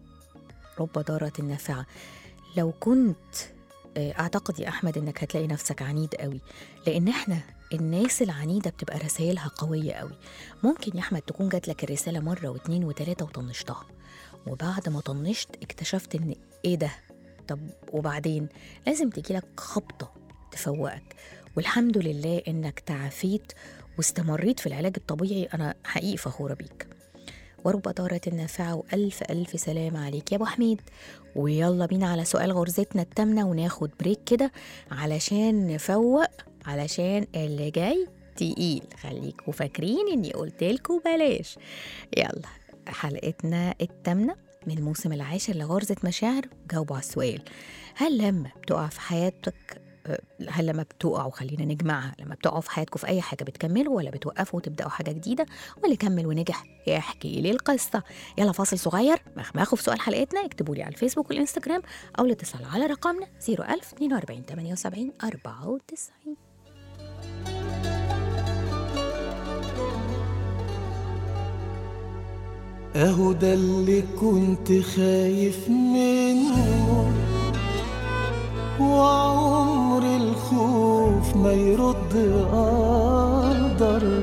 رب ضارة نافعة لو كنت آه أعتقد يا أحمد إنك هتلاقي نفسك عنيد قوي لأن إحنا الناس العنيدة بتبقى رسائلها قوية قوي ممكن يا أحمد تكون جات لك الرسالة مرة واتنين وتلاتة وطنشتها وبعد ما طنشت اكتشفت إن إيه ده طب وبعدين لازم تجيلك خبطة تفوقك والحمد لله إنك تعافيت واستمريت في العلاج الطبيعي أنا حقيقي فخورة بيك ورب ضارة نافعة وألف ألف سلام عليك يا أبو حميد ويلا بينا على سؤال غرزتنا التامنة وناخد بريك كده علشان نفوق علشان اللي جاي تقيل خليكوا فاكرين اني قلتلكوا بلاش يلا حلقتنا التامنة من الموسم العاشر لغرزة مشاعر جاوبوا على السؤال هل لما بتقع في حياتك هل لما بتقعوا خلينا نجمعها لما بتقعوا في حياتكم في اي حاجه بتكملوا ولا بتوقفوا وتبداوا حاجه جديده واللي كمل ونجح يحكي لي القصه يلا فاصل صغير مخمخوا في سؤال حلقتنا اكتبوا لي على الفيسبوك والانستجرام او الاتصال على رقمنا 01000 42 78 94 اهو ده اللي كنت خايف منه وعمر الخوف ما يرد قدر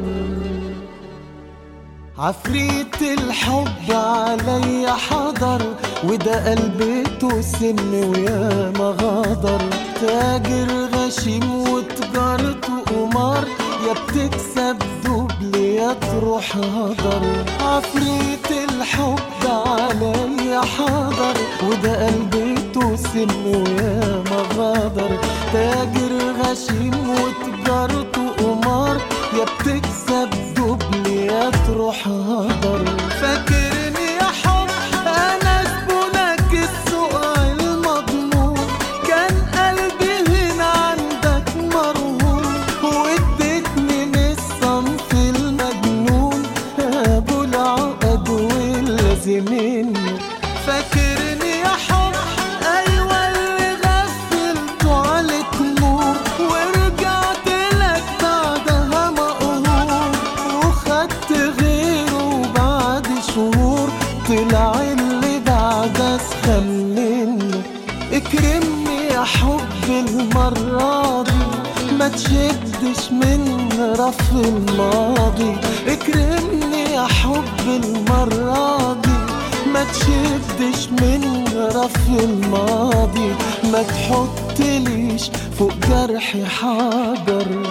عفريت الحب عليا حضر وده قلبته سم ويا ما غدر تاجر غشيم وتجارته قمار يا بتكسب دبل يا تروح هدر عفريت الحب عليا حضر وده قلبته سم ويا ما غدر تاجر غشيم وتجارته قمار يا بتكسب دبل يا تروح هدر فاكرني يا حب انا زبونك السوق المضمون كان قلبي هنا عندك مرهون واديتني من الصنف المجنون ابو العقد واللازمين فاكرني يا حب ايوه اللي غفلته عليك نور ورجعت لك بعدها مقهور وخدت غيره بعد شهور طلع اللي بعد اسخن منه اكرمني يا حب المرة دي ما تشدش من رف الماضي اكرمني يا حب المرة دي ما تشدش من رف الماضي ما تحطليش فوق جرحي حجر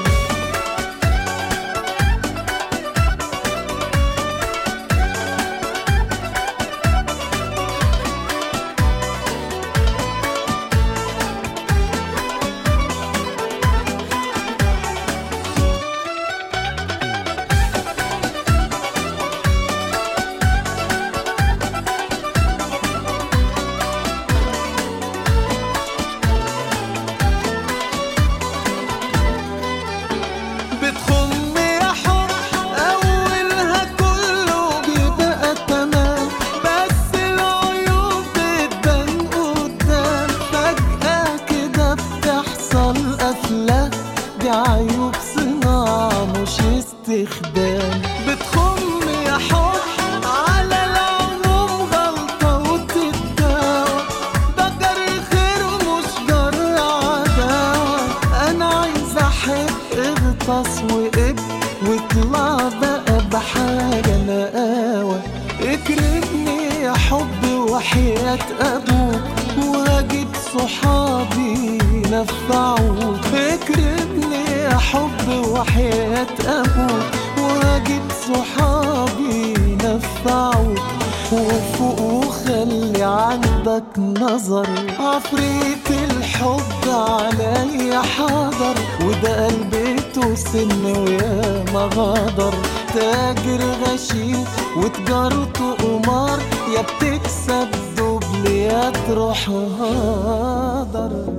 وحياة أبوك وهجيب صحابي نفعوك اكرمني يا حب وحياة أبوك وهجيب صحابي نفعوك وفوق وخلي عندك نظر عفريت الحب عليا حاضر وده قلبته سن ويا ما غدر تاجر غشيم وتجارته قمار يا بتكسب دبل يا تروح هدر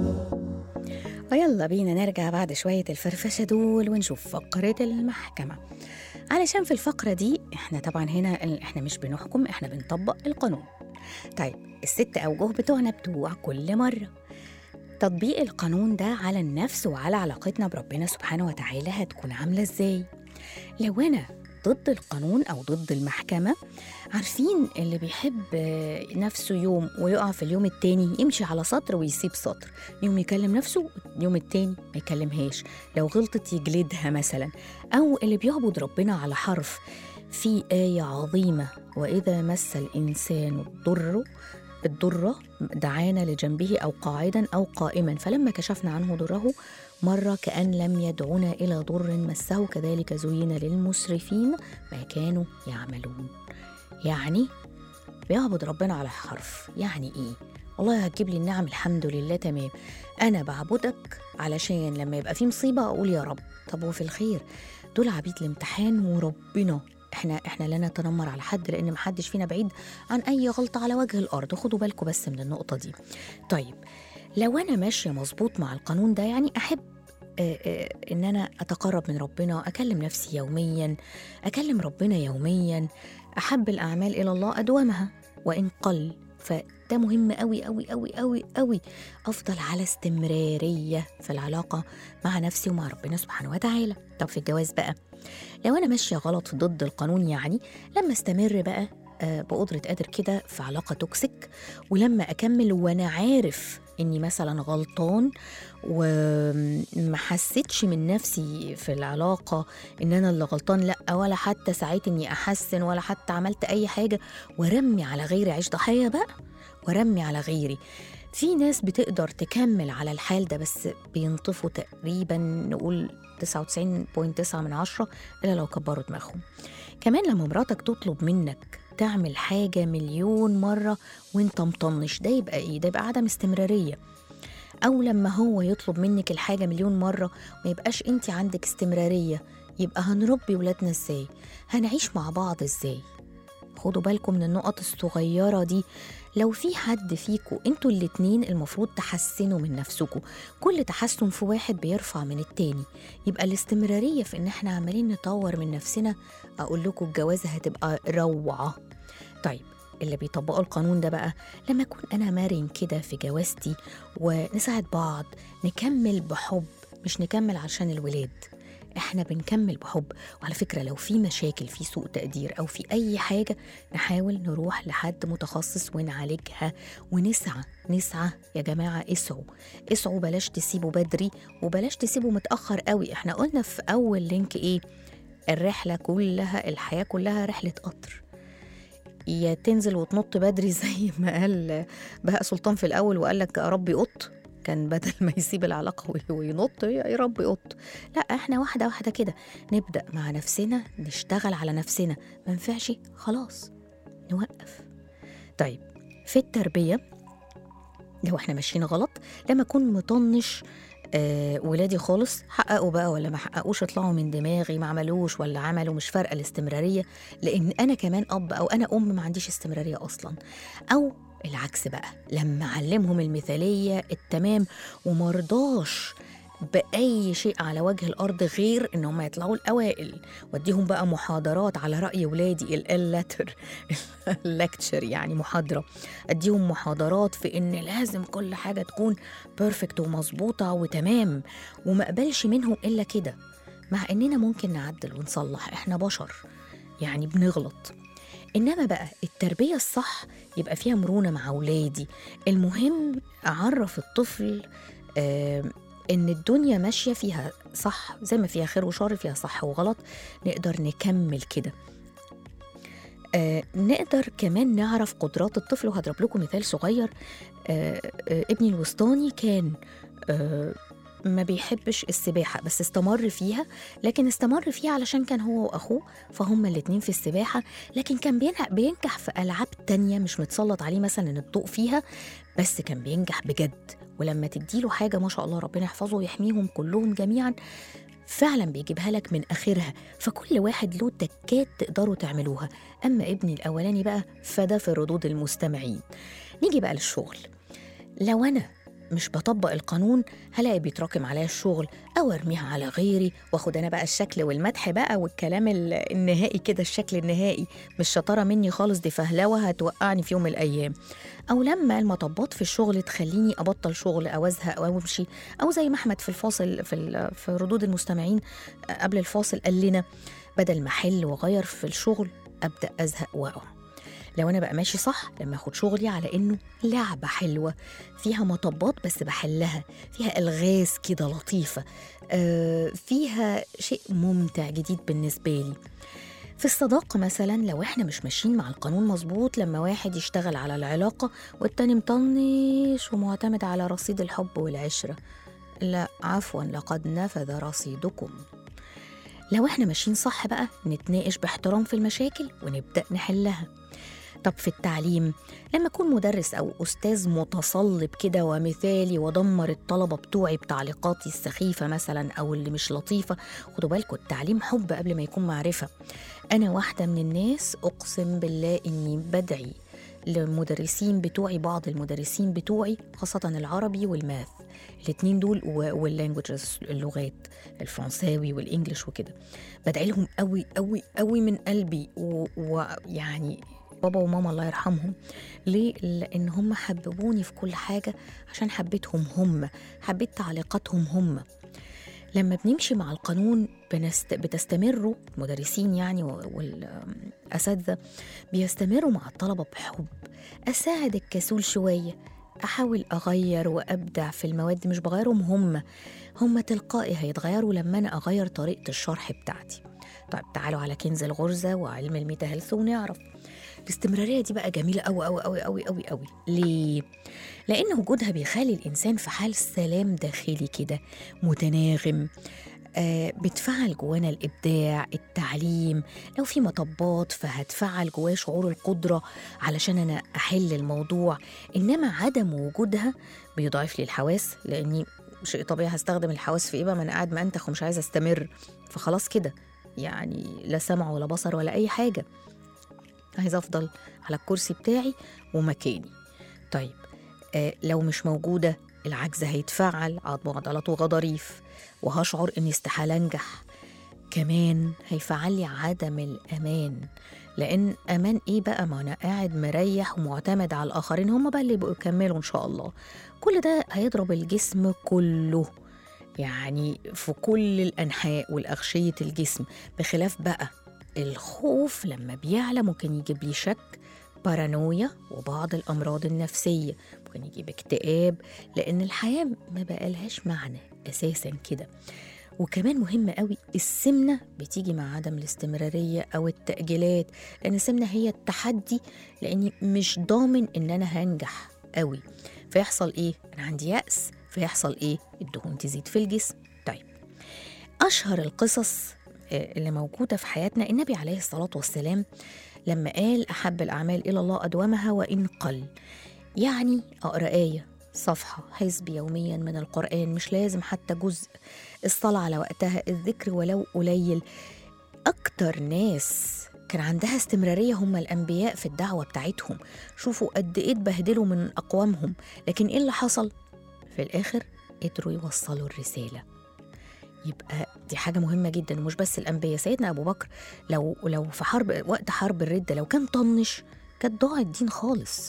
ويلا بينا نرجع بعد شوية الفرفشة دول ونشوف فقرة المحكمة علشان في الفقرة دي احنا طبعا هنا ال- احنا مش بنحكم احنا بنطبق القانون طيب الست أوجه بتوعنا بتوع كل مرة تطبيق القانون ده على النفس وعلى علاقتنا بربنا سبحانه وتعالى هتكون عاملة ازاي لو أنا ضد القانون أو ضد المحكمة عارفين اللي بيحب آه، نفسه يوم ويقع في اليوم التاني يمشي على سطر ويسيب سطر يوم يكلم نفسه اليوم التاني ما يكلمهاش لو غلطت يجلدها مثلا أو اللي بيعبد ربنا على حرف في آية عظيمة وإذا مس الإنسان الضر الضرة دعانا لجنبه أو قاعدا أو قائما فلما كشفنا عنه ضره مر كأن لم يدعنا إلى ضر مسه كذلك زين للمسرفين ما كانوا يعملون يعني بيعبد ربنا على حرف يعني إيه؟ والله هتجيب لي النعم الحمد لله تمام أنا بعبدك علشان لما يبقى في مصيبة أقول يا رب طب وفي الخير دول عبيد الامتحان وربنا احنا احنا لا نتنمر على حد لان محدش فينا بعيد عن اي غلطه على وجه الارض خدوا بالكم بس من النقطه دي طيب لو انا ماشيه مظبوط مع القانون ده يعني احب آه، آه، ان انا اتقرب من ربنا اكلم نفسي يوميا اكلم ربنا يوميا احب الاعمال الى الله ادومها وان قل فده مهم قوي قوي قوي قوي قوي افضل على استمراريه في العلاقه مع نفسي ومع ربنا سبحانه وتعالى طب في الجواز بقى لو انا ماشيه غلط ضد القانون يعني لما استمر بقى آه، بقدرة قادر كده في علاقة توكسيك ولما أكمل وأنا عارف إني مثلا غلطان وما حسيتش من نفسي في العلاقة إن أنا اللي غلطان لأ ولا حتى سعيت إني أحسن ولا حتى عملت أي حاجة ورمي على غيري عيش ضحية بقى ورمي على غيري في ناس بتقدر تكمل على الحال ده بس بينطفوا تقريبا نقول 99.9 من عشرة إلا لو كبروا دماغهم كمان لما مراتك تطلب منك تعمل حاجة مليون مرة وانت مطنش ده يبقى ايه؟ ده يبقى عدم استمرارية أو لما هو يطلب منك الحاجة مليون مرة ما يبقاش انت عندك استمرارية يبقى هنربي ولادنا ازاي؟ هنعيش مع بعض ازاي؟ خدوا بالكم من النقط الصغيرة دي لو في حد فيكم انتوا الاتنين المفروض تحسنوا من نفسكم كل تحسن في واحد بيرفع من التاني يبقى الاستمرارية في ان احنا عمالين نطور من نفسنا اقول لكم الجوازة هتبقى روعة طيب اللي بيطبقوا القانون ده بقى لما اكون انا مرن كده في جوازتي ونساعد بعض نكمل بحب مش نكمل عشان الولاد احنا بنكمل بحب وعلى فكرة لو في مشاكل في سوء تقدير او في اي حاجة نحاول نروح لحد متخصص ونعالجها ونسعى نسعى يا جماعة اسعوا اسعوا بلاش تسيبوا بدري وبلاش تسيبوا متأخر قوي احنا قلنا في اول لينك ايه الرحلة كلها الحياة كلها رحلة قطر يا تنزل وتنط بدري زي ما قال بهاء سلطان في الأول وقال لك يا رب قط كان بدل ما يسيب العلاقة وي- وينط يا رب قط لا احنا واحدة واحدة كده نبدأ مع نفسنا نشتغل على نفسنا ما ينفعش خلاص نوقف طيب في التربية لو احنا ماشيين غلط لما اكون مطنش آه ولادي خالص حققوا بقى ولا ما حققوش اطلعوا من دماغي ما عملوش ولا عملوا مش فارقه الاستمراريه لان انا كمان اب او انا ام ما عنديش استمراريه اصلا او العكس بقى لما اعلمهم المثاليه التمام ومرضاش باي شيء على وجه الارض غير ان هم يطلعوا الاوائل واديهم بقى محاضرات على راي ولادي اللاتر اللكتشر يعني محاضره اديهم محاضرات في ان لازم كل حاجه تكون بيرفكت ومظبوطه وتمام وما اقبلش منهم الا كده مع اننا ممكن نعدل ونصلح احنا بشر يعني بنغلط انما بقى التربيه الصح يبقى فيها مرونه مع اولادي المهم اعرف الطفل آه ان الدنيا ماشيه فيها صح زي ما فيها خير وشر فيها صح وغلط نقدر نكمل كده آه نقدر كمان نعرف قدرات الطفل وهضرب لكم مثال صغير آه آه ابني الوسطاني كان آه ما بيحبش السباحة بس استمر فيها لكن استمر فيها علشان كان هو وأخوه فهم الاتنين في السباحة لكن كان بينجح, بينجح في ألعاب تانية مش متسلط عليه مثلا الضوء فيها بس كان بينجح بجد ولما تديله حاجة ما شاء الله ربنا يحفظه ويحميهم كلهم جميعا فعلا بيجيبها لك من آخرها فكل واحد له تكات تقدروا تعملوها أما ابني الأولاني بقى فده في ردود المستمعين نيجي بقى للشغل لو أنا مش بطبق القانون هلاقي بيتراكم عليا الشغل او ارميها على غيري واخد انا بقى الشكل والمدح بقى والكلام ال- النهائي كده الشكل النهائي مش شطاره مني خالص دي فهلوه هتوقعني في يوم من الايام او لما المطبات في الشغل تخليني ابطل شغل او ازهق او امشي او زي ما احمد في الفاصل في ال- في ردود المستمعين قبل الفاصل قال لنا بدل ما احل واغير في الشغل ابدا ازهق واقع لو انا بقى ماشي صح لما اخد شغلي على انه لعبه حلوه فيها مطبات بس بحلها فيها الغاز كده لطيفه آه فيها شيء ممتع جديد بالنسبه لي في الصداقة مثلا لو احنا مش ماشيين مع القانون مظبوط لما واحد يشتغل على العلاقة والتاني مطنش ومعتمد على رصيد الحب والعشرة لا عفوا لقد نفذ رصيدكم لو احنا ماشيين صح بقى نتناقش باحترام في المشاكل ونبدأ نحلها طب في التعليم لما أكون مدرس أو أستاذ متصلب كده ومثالي وأدمر الطلبة بتوعي بتعليقاتي السخيفة مثلا أو اللي مش لطيفة خدوا بالكم التعليم حب قبل ما يكون معرفة أنا واحدة من الناس أقسم بالله إني بدعي للمدرسين بتوعي بعض المدرسين بتوعي خاصة العربي والماث الاتنين دول واللانجوجز اللغات الفرنساوي والانجليش وكده بدعي لهم قوي قوي قوي من قلبي و- ويعني بابا وماما الله يرحمهم ليه؟ لأن هم حببوني في كل حاجة عشان حبيتهم هم حبيت تعليقاتهم هم لما بنمشي مع القانون بنست... بتستمروا المدرسين يعني و- والأساتذة بيستمروا مع الطلبة بحب أساعد الكسول شوية أحاول أغير وأبدع في المواد مش بغيرهم هم هم تلقائي هيتغيروا لما أنا أغير طريقة الشرح بتاعتي طيب تعالوا على كنز الغرزة وعلم الميتا هيلث ونعرف الاستمرارية دي بقى جميلة أوي أوي أوي أوي أوي أوي ليه؟ لأن وجودها بيخلي الإنسان في حال سلام داخلي كده متناغم آه بتفعل جوانا الإبداع التعليم لو في مطبات فهتفعل جواه شعور القدرة علشان أنا أحل الموضوع إنما عدم وجودها بيضعف لي الحواس لأني شيء طبيعي هستخدم الحواس في إيه بقى ما أنا قاعد منتخ ومش عايزة أستمر فخلاص كده يعني لا سمع ولا بصر ولا أي حاجة عايزة أفضل على الكرسي بتاعي ومكاني طيب آه لو مش موجودة العجز هيتفعل عضم عضلات وغضاريف وهشعر إني استحالة أنجح كمان هيفعل لي عدم الأمان لأن أمان إيه بقى ما أنا قاعد مريح ومعتمد على الآخرين هم بقى اللي يبقوا يكملوا إن شاء الله كل ده هيضرب الجسم كله يعني في كل الأنحاء والأغشية الجسم بخلاف بقى الخوف لما بيعلى ممكن يجيب لي شك بارانويا وبعض الأمراض النفسية ممكن يجيب اكتئاب لأن الحياة ما بقالهاش معنى أساسا كده وكمان مهم قوي السمنة بتيجي مع عدم الاستمرارية أو التأجيلات لأن السمنة هي التحدي لأني مش ضامن إن أنا هنجح قوي فيحصل إيه؟ أنا عندي يأس فيحصل إيه؟ الدهون تزيد في الجسم طيب أشهر القصص آه، اللي موجودة في حياتنا النبي عليه الصلاة والسلام لما قال أحب الأعمال إلى الله أدومها وإن قل يعني أقرأ آية صفحة حزب يوميا من القرآن مش لازم حتى جزء الصلاة على وقتها الذكر ولو قليل أكتر ناس كان عندها استمرارية هم الأنبياء في الدعوة بتاعتهم شوفوا قد إيه اتبهدلوا من أقوامهم لكن إيه اللي حصل؟ في الآخر قدروا يوصلوا الرسالة يبقى دي حاجة مهمة جدا ومش بس الأنبياء سيدنا أبو بكر لو لو في حرب وقت حرب الردة لو كان طنش كانت ضاع الدين خالص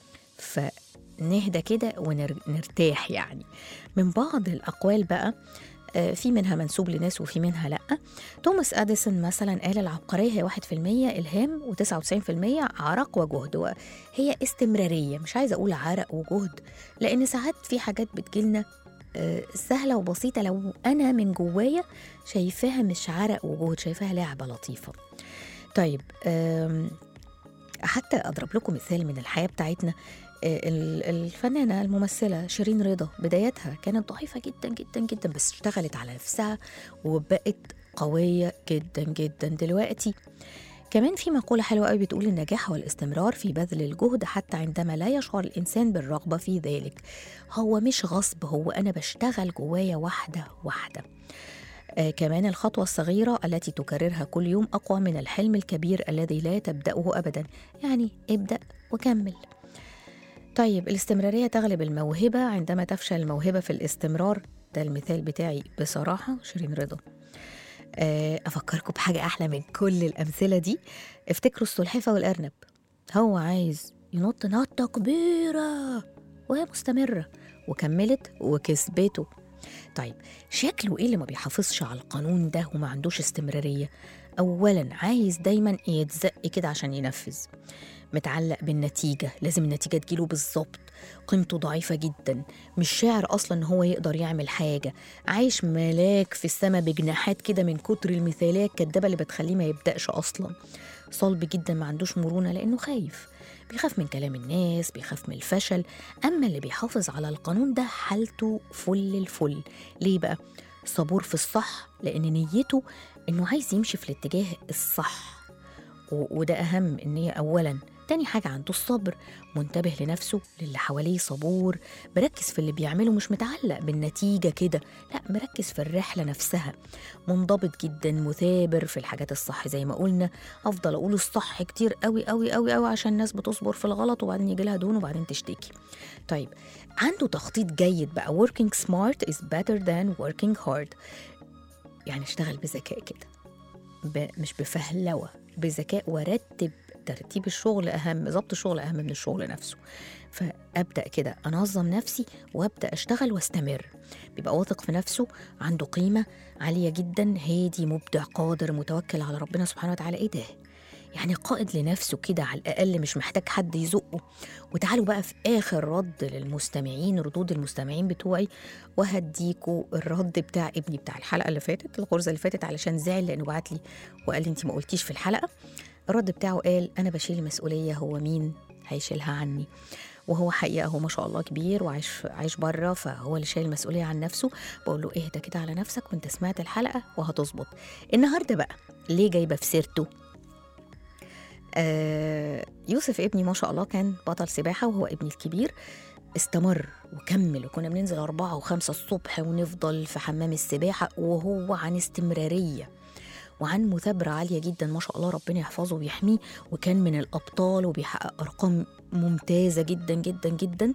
فنهدى كده ونرتاح يعني من بعض الأقوال بقى آه، في منها منسوب لناس وفي منها لأ توماس أديسون مثلا قال العبقرية هي 1% إلهام و99% عرق وجهد وهي استمرارية مش عايزة أقول عرق وجهد لأن ساعات في حاجات بتجيلنا آه، سهلة وبسيطة لو أنا من جوايا شايفاها مش عرق وجهد شايفاها لعبة لطيفة طيب آم، حتى أضرب لكم مثال من الحياة بتاعتنا آه، ال- الفنانة الممثلة شيرين رضا بدايتها كانت ضعيفة جدا جدا جدا بس اشتغلت على نفسها وبقت قوية جدا جدا دلوقتي كمان في مقولة حلوة قوي بتقول النجاح هو الاستمرار في بذل الجهد حتى عندما لا يشعر الإنسان بالرغبة في ذلك هو مش غصب هو أنا بشتغل جوايا واحدة واحدة آه كمان الخطوة الصغيرة التي تكررها كل يوم أقوى من الحلم الكبير الذي لا تبدأه أبدا يعني ابدأ وكمل طيب الاستمرارية تغلب الموهبة عندما تفشل الموهبة في الاستمرار ده المثال بتاعي بصراحة شيرين رضا آه، أفكركم بحاجة أحلى من كل الأمثلة دي افتكروا السلحفة والأرنب هو عايز ينط نطة كبيرة وهي مستمرة وكملت وكسبته طيب شكله ايه اللي ما بيحافظش على القانون ده وما عندوش استمرارية أولا عايز دايما يتزق كده عشان ينفذ متعلق بالنتيجة لازم النتيجة تجيله بالظبط قيمته ضعيفة جدا مش شاعر أصلا إن هو يقدر يعمل حاجة عايش ملاك في السما بجناحات كده من كتر المثالية الكدابة اللي بتخليه ما يبدأش أصلا صلب جدا ما عندوش مرونة لأنه خايف بيخاف من كلام الناس بيخاف من الفشل أما اللي بيحافظ على القانون ده حالته فل الفل ليه بقى؟ صبور في الصح لأن نيته إنه عايز يمشي في الاتجاه الصح و- وده أهم إن هي أولا تاني حاجة عنده الصبر منتبه لنفسه للي حواليه صبور مركز في اللي بيعمله مش متعلق بالنتيجة كده لا مركز في الرحلة نفسها منضبط جدا مثابر في الحاجات الصح زي ما قلنا أفضل أقول الصح كتير قوي قوي قوي قوي عشان الناس بتصبر في الغلط وبعدين يجي لها دون وبعدين تشتكي طيب عنده تخطيط جيد بقى working smart is better than working hard يعني اشتغل بذكاء كده ب... مش بفهلوة بذكاء ورتب ترتيب الشغل أهم ضبط الشغل أهم من الشغل نفسه فأبدأ كده أنظم نفسي وأبدأ أشتغل واستمر بيبقى واثق في نفسه عنده قيمة عالية جدا هادي مبدع قادر متوكل على ربنا سبحانه وتعالى إيه ده يعني قائد لنفسه كده على الأقل مش محتاج حد يزقه وتعالوا بقى في آخر رد للمستمعين ردود المستمعين بتوعي وهديكوا الرد بتاع ابني بتاع الحلقة اللي فاتت الغرزة اللي فاتت علشان زعل لأنه بعت لي وقال لي أنت ما قلتيش في الحلقة الرد بتاعه قال أنا بشيل المسؤولية هو مين هيشيلها عني وهو حقيقة هو ما شاء الله كبير وعايش عايش بره فهو اللي شايل المسؤولية عن نفسه بقول له اهدى كده على نفسك وانت سمعت الحلقة وهتظبط النهاردة بقى ليه جايبة في سيرته آه يوسف ابني ما شاء الله كان بطل سباحة وهو ابني الكبير استمر وكمل وكنا بننزل أربعة وخمسة الصبح ونفضل في حمام السباحة وهو عن استمرارية وعن مثابرة عالية جدا ما شاء الله ربنا يحفظه ويحميه وكان من الأبطال وبيحقق أرقام ممتازة جدا جدا جدا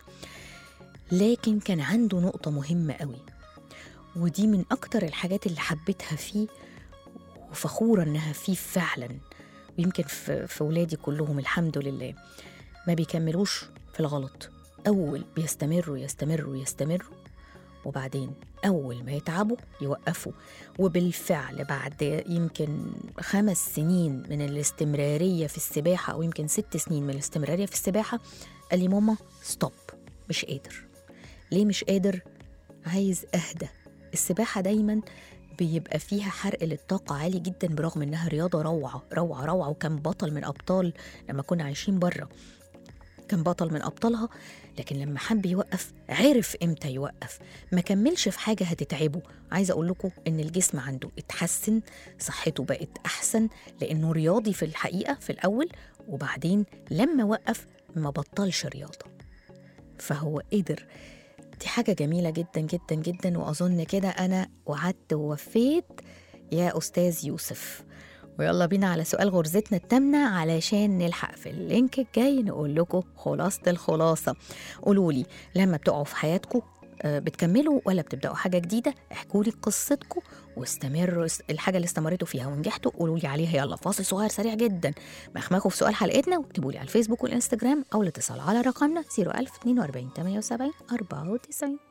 لكن كان عنده نقطة مهمة قوي ودي من أكتر الحاجات اللي حبيتها فيه وفخورة إنها فيه فعلا ويمكن في, في ولادي كلهم الحمد لله ما بيكملوش في الغلط أول بيستمروا يستمروا يستمروا وبعدين أول ما يتعبوا يوقفوا وبالفعل بعد يمكن خمس سنين من الاستمرارية في السباحة أو يمكن ست سنين من الاستمرارية في السباحة قال لي ماما ستوب مش قادر ليه مش قادر عايز أهدى السباحة دايما بيبقى فيها حرق للطاقة عالي جدا برغم إنها رياضة روعة روعة روعة وكان بطل من أبطال لما كنا عايشين بره كان بطل من أبطالها لكن لما حب يوقف عرف إمتى يوقف ما كملش في حاجة هتتعبه عايزة أقول لكم إن الجسم عنده اتحسن صحته بقت أحسن لأنه رياضي في الحقيقة في الأول وبعدين لما وقف ما بطلش رياضة فهو قدر دي حاجة جميلة جدا جدا جدا وأظن كده أنا وعدت ووفيت يا أستاذ يوسف ويلا بينا على سؤال غرزتنا التامنة علشان نلحق في اللينك الجاي نقول لكم خلاصة الخلاصة قولوا لي لما بتقعوا في حياتكم آه، بتكملوا ولا بتبداوا حاجه جديده احكوا لي قصتكم واستمروا الحاجه اللي استمرتوا فيها ونجحتوا قولوا لي عليها يلا فاصل صغير سريع جدا مخمخوا في سؤال حلقتنا واكتبوا لي على الفيسبوك والانستجرام او الاتصال على رقمنا 01042 78 94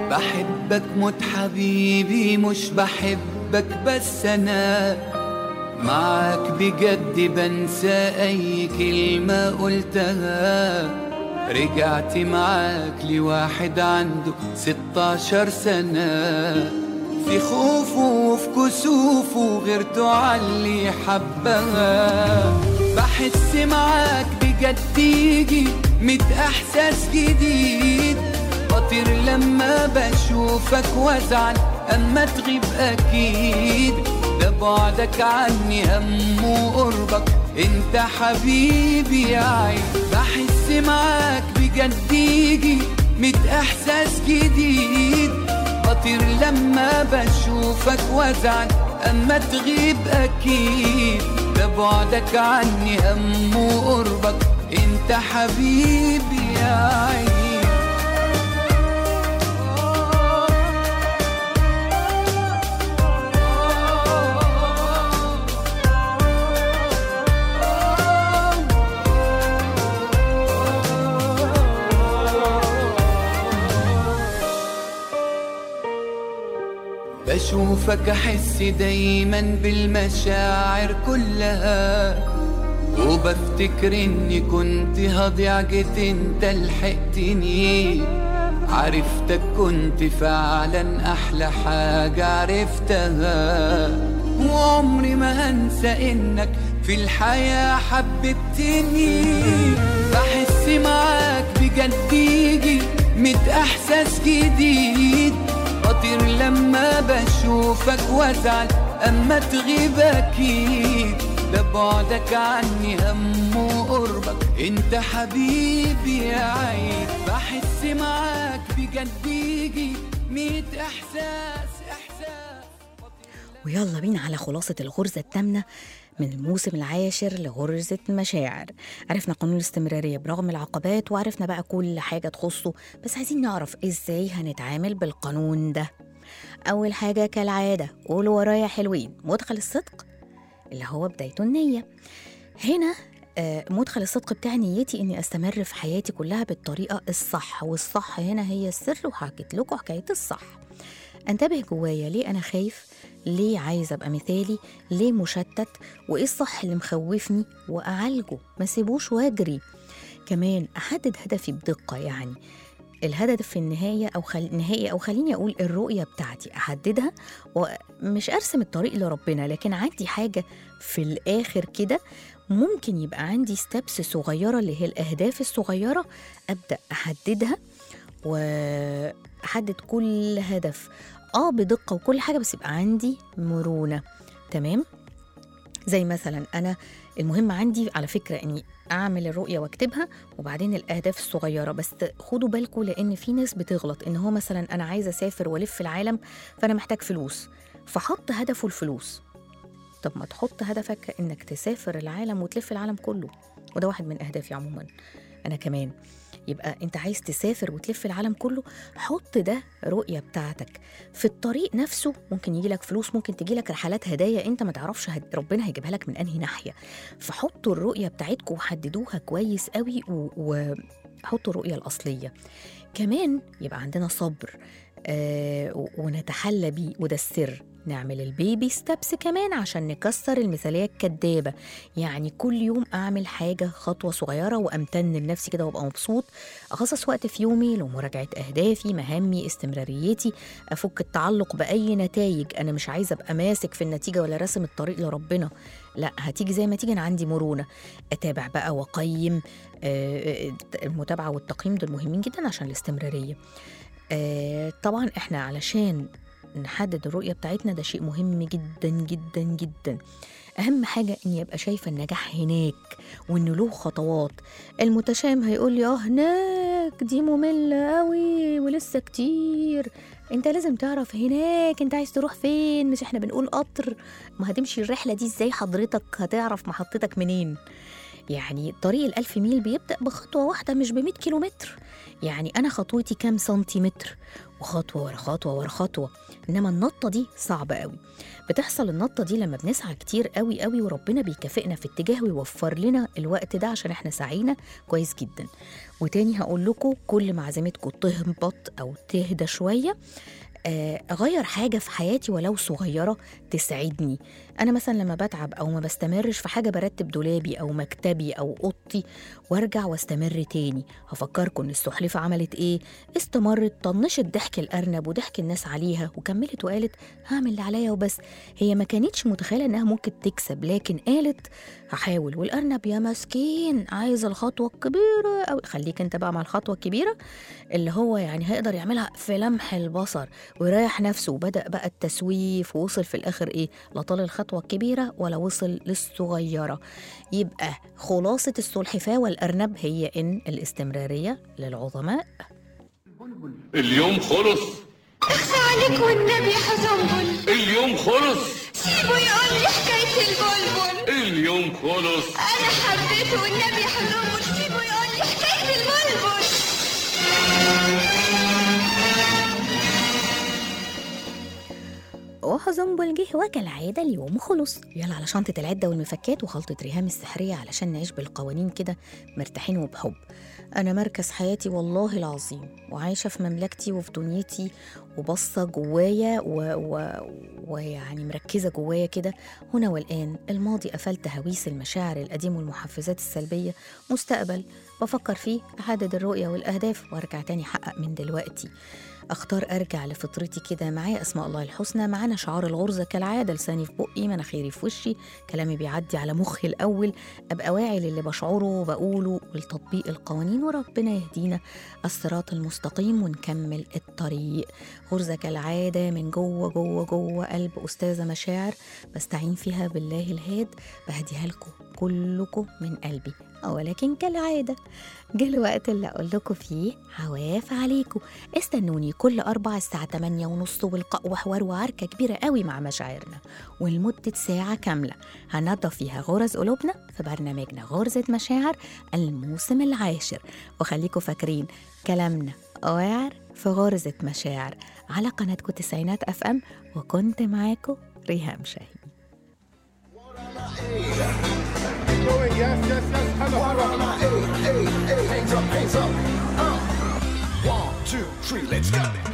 بحبك موت حبيبي مش بحبك بس انا معاك بجد بنسى أي كلمة قلتها رجعت معاك لواحد عنده ستاشر سنة في خوفه وفي كسوفه غيرته عاللي حبها بحس معاك بجد يجي ميت إحساس جديد بطير لما بشوفك وازعل أما تغيب أكيد ده بعدك عني هم وقربك انت حبيبي يا عين بحس معاك بجد يجي ميت احساس جديد بطير لما بشوفك وازعل اما تغيب اكيد ده بعدك عني هم وقربك انت حبيبي يا عين بشوفك احس دايما بالمشاعر كلها وبفتكر اني كنت هضيع جيت انت لحقتني عرفتك كنت فعلا احلى حاجة عرفتها وعمري ما هنسى انك في الحياة حببتني بحس معاك بجد يجي ميت احساس جديد بطير لما بشوفك وازعل اما تغيب اكيد ده بعدك عني هم وقربك انت حبيبي يا عين بحس معاك بجد يجي ميت احساس احساس ويلا بينا على خلاصة الغرزة الثامنة من الموسم العاشر لغرزة مشاعر عرفنا قانون الاستمرارية برغم العقبات وعرفنا بقى كل حاجة تخصه بس عايزين نعرف ازاي هنتعامل بالقانون ده أول حاجة كالعادة قولوا ورايا حلوين مدخل الصدق اللي هو بدايته النية هنا آه، مدخل الصدق بتاع نيتي اني استمر في حياتي كلها بالطريقه الصح والصح هنا هي السر وحكيت لكم حكايه الصح انتبه جوايا ليه انا خايف ليه عايز ابقى مثالي ليه مشتت وايه الصح اللي مخوفني واعالجه ما سيبوش واجري كمان احدد هدفي بدقه يعني الهدف في النهاية أو خل... نهائي أو خليني أقول الرؤية بتاعتي أحددها ومش أرسم الطريق لربنا لكن عندي حاجة في الآخر كده ممكن يبقى عندي ستابس صغيرة اللي هي الأهداف الصغيرة أبدأ أحددها وأحدد كل هدف آه بدقة وكل حاجة بس يبقى عندي مرونة تمام زي مثلا أنا المهم عندي على فكرة إني أعمل الرؤية وأكتبها وبعدين الأهداف الصغيرة بس خدوا بالكم لأن في ناس بتغلط إن هو مثلا أنا عايزة أسافر وألف العالم فأنا محتاج فلوس فحط هدفه الفلوس طب ما تحط هدفك انك تسافر العالم وتلف العالم كله وده واحد من اهدافي عموما انا كمان يبقى انت عايز تسافر وتلف العالم كله حط ده رؤية بتاعتك في الطريق نفسه ممكن يجي لك فلوس ممكن تجي لك رحلات هدايا انت ما تعرفش هد... ربنا هيجيبها لك من انهي ناحية فحطوا الرؤية بتاعتكم وحددوها كويس قوي و... وحطوا الرؤية الأصلية كمان يبقى عندنا صبر آه و- ونتحلى بيه وده السر نعمل البيبي ستابس كمان عشان نكسر المثالية الكدابة يعني كل يوم أعمل حاجة خطوة صغيرة وأمتن لنفسي كده وأبقى مبسوط أخصص وقت في يومي لمراجعة أهدافي مهامي استمراريتي أفك التعلق بأي نتائج أنا مش عايزة أبقى ماسك في النتيجة ولا راسم الطريق لربنا لا هتيجي زي ما تيجي أنا عندي مرونة أتابع بقى وأقيم آه، آه، المتابعة والتقييم دول مهمين جدا عشان الاستمرارية آه، طبعا احنا علشان نحدد الرؤية بتاعتنا ده شيء مهم جدا جدا جدا أهم حاجة إني أبقى شايفة النجاح هناك وإنه له خطوات المتشائم هيقول لي آه هناك دي مملة قوي ولسه كتير انت لازم تعرف هناك انت عايز تروح فين مش احنا بنقول قطر ما هتمشي الرحلة دي ازاي حضرتك هتعرف محطتك منين يعني طريق الألف ميل بيبدأ بخطوة واحدة مش بمية كيلومتر يعني أنا خطوتي كام سنتيمتر وخطوة ورا خطوة ورا خطوة إنما النطة دي صعبة قوي بتحصل النطة دي لما بنسعى كتير قوي قوي وربنا بيكافئنا في اتجاه ويوفر لنا الوقت ده عشان احنا سعينا كويس جدا وتاني هقول لكم كل ما عزيمتكم تهبط أو تهدى شوية آه، اغير حاجه في حياتي ولو صغيره تسعدني انا مثلا لما بتعب او ما بستمرش في حاجه برتب دولابي او مكتبي او اوضتي وارجع واستمر تاني هفكركم ان السحلفه عملت ايه استمرت طنشت ضحك الارنب وضحك الناس عليها وكملت وقالت هعمل اللي عليا وبس هي ما كانتش متخيله انها ممكن تكسب لكن قالت هحاول والارنب يا مسكين عايز الخطوه الكبيره او خليك انت بقى مع الخطوه الكبيره اللي هو يعني هيقدر يعملها في لمح البصر ويريح نفسه وبدا بقى التسويف ووصل في الاخر ايه لا طال الخطوه الكبيره ولا وصل للصغيره يبقى خلاصه السلحفاه والارنب هي ان الاستمراريه للعظماء اليوم خلص اخفى عليك والنبي يا حزنبل اليوم خلص سيبه يقول لي حكاية البلبل اليوم خلص أنا حبيته والنبي يا حزنبل سيبه يقول لي حكاية البلبل وحزنبل جه وكالعادة اليوم خلص يلا على شنطة العدة والمفكات وخلطة ريهام السحرية علشان نعيش بالقوانين كده مرتاحين وبحب أنا مركز حياتي والله العظيم وعايشة في مملكتي وفي دنيتي وبصة جوايا و... و... ويعني مركزة جوايا كده هنا والآن الماضي قفلت هويس المشاعر القديم والمحفزات السلبية مستقبل بفكر فيه أحدد الرؤية والأهداف وأرجع تاني أحقق من دلوقتي اختار ارجع لفطرتي كده معايا اسماء الله الحسنى معانا شعار الغرزه كالعاده لساني في بقي مناخيري في وشي كلامي بيعدي على مخي الاول ابقى واعي للي بشعره وبقوله ولتطبيق القوانين وربنا يهدينا الصراط المستقيم ونكمل الطريق غرزه كالعاده من جوه جوه جوه قلب استاذه مشاعر بستعين فيها بالله الهاد بهديها لكم كلكم من قلبي ولكن كالعادة جه الوقت اللي أقول لكم فيه عواف عليكم استنوني كل أربع الساعة 8 ونص والقاء وحوار وعركة كبيرة قوي مع مشاعرنا ولمدة ساعة كاملة هنضف فيها غرز قلوبنا في برنامجنا غرزة مشاعر الموسم العاشر وخليكم فاكرين كلامنا واعر في غرزة مشاعر على قناتكم تسعينات أف أم وكنت معاكم ريهام شاهين One, two, three, let's go.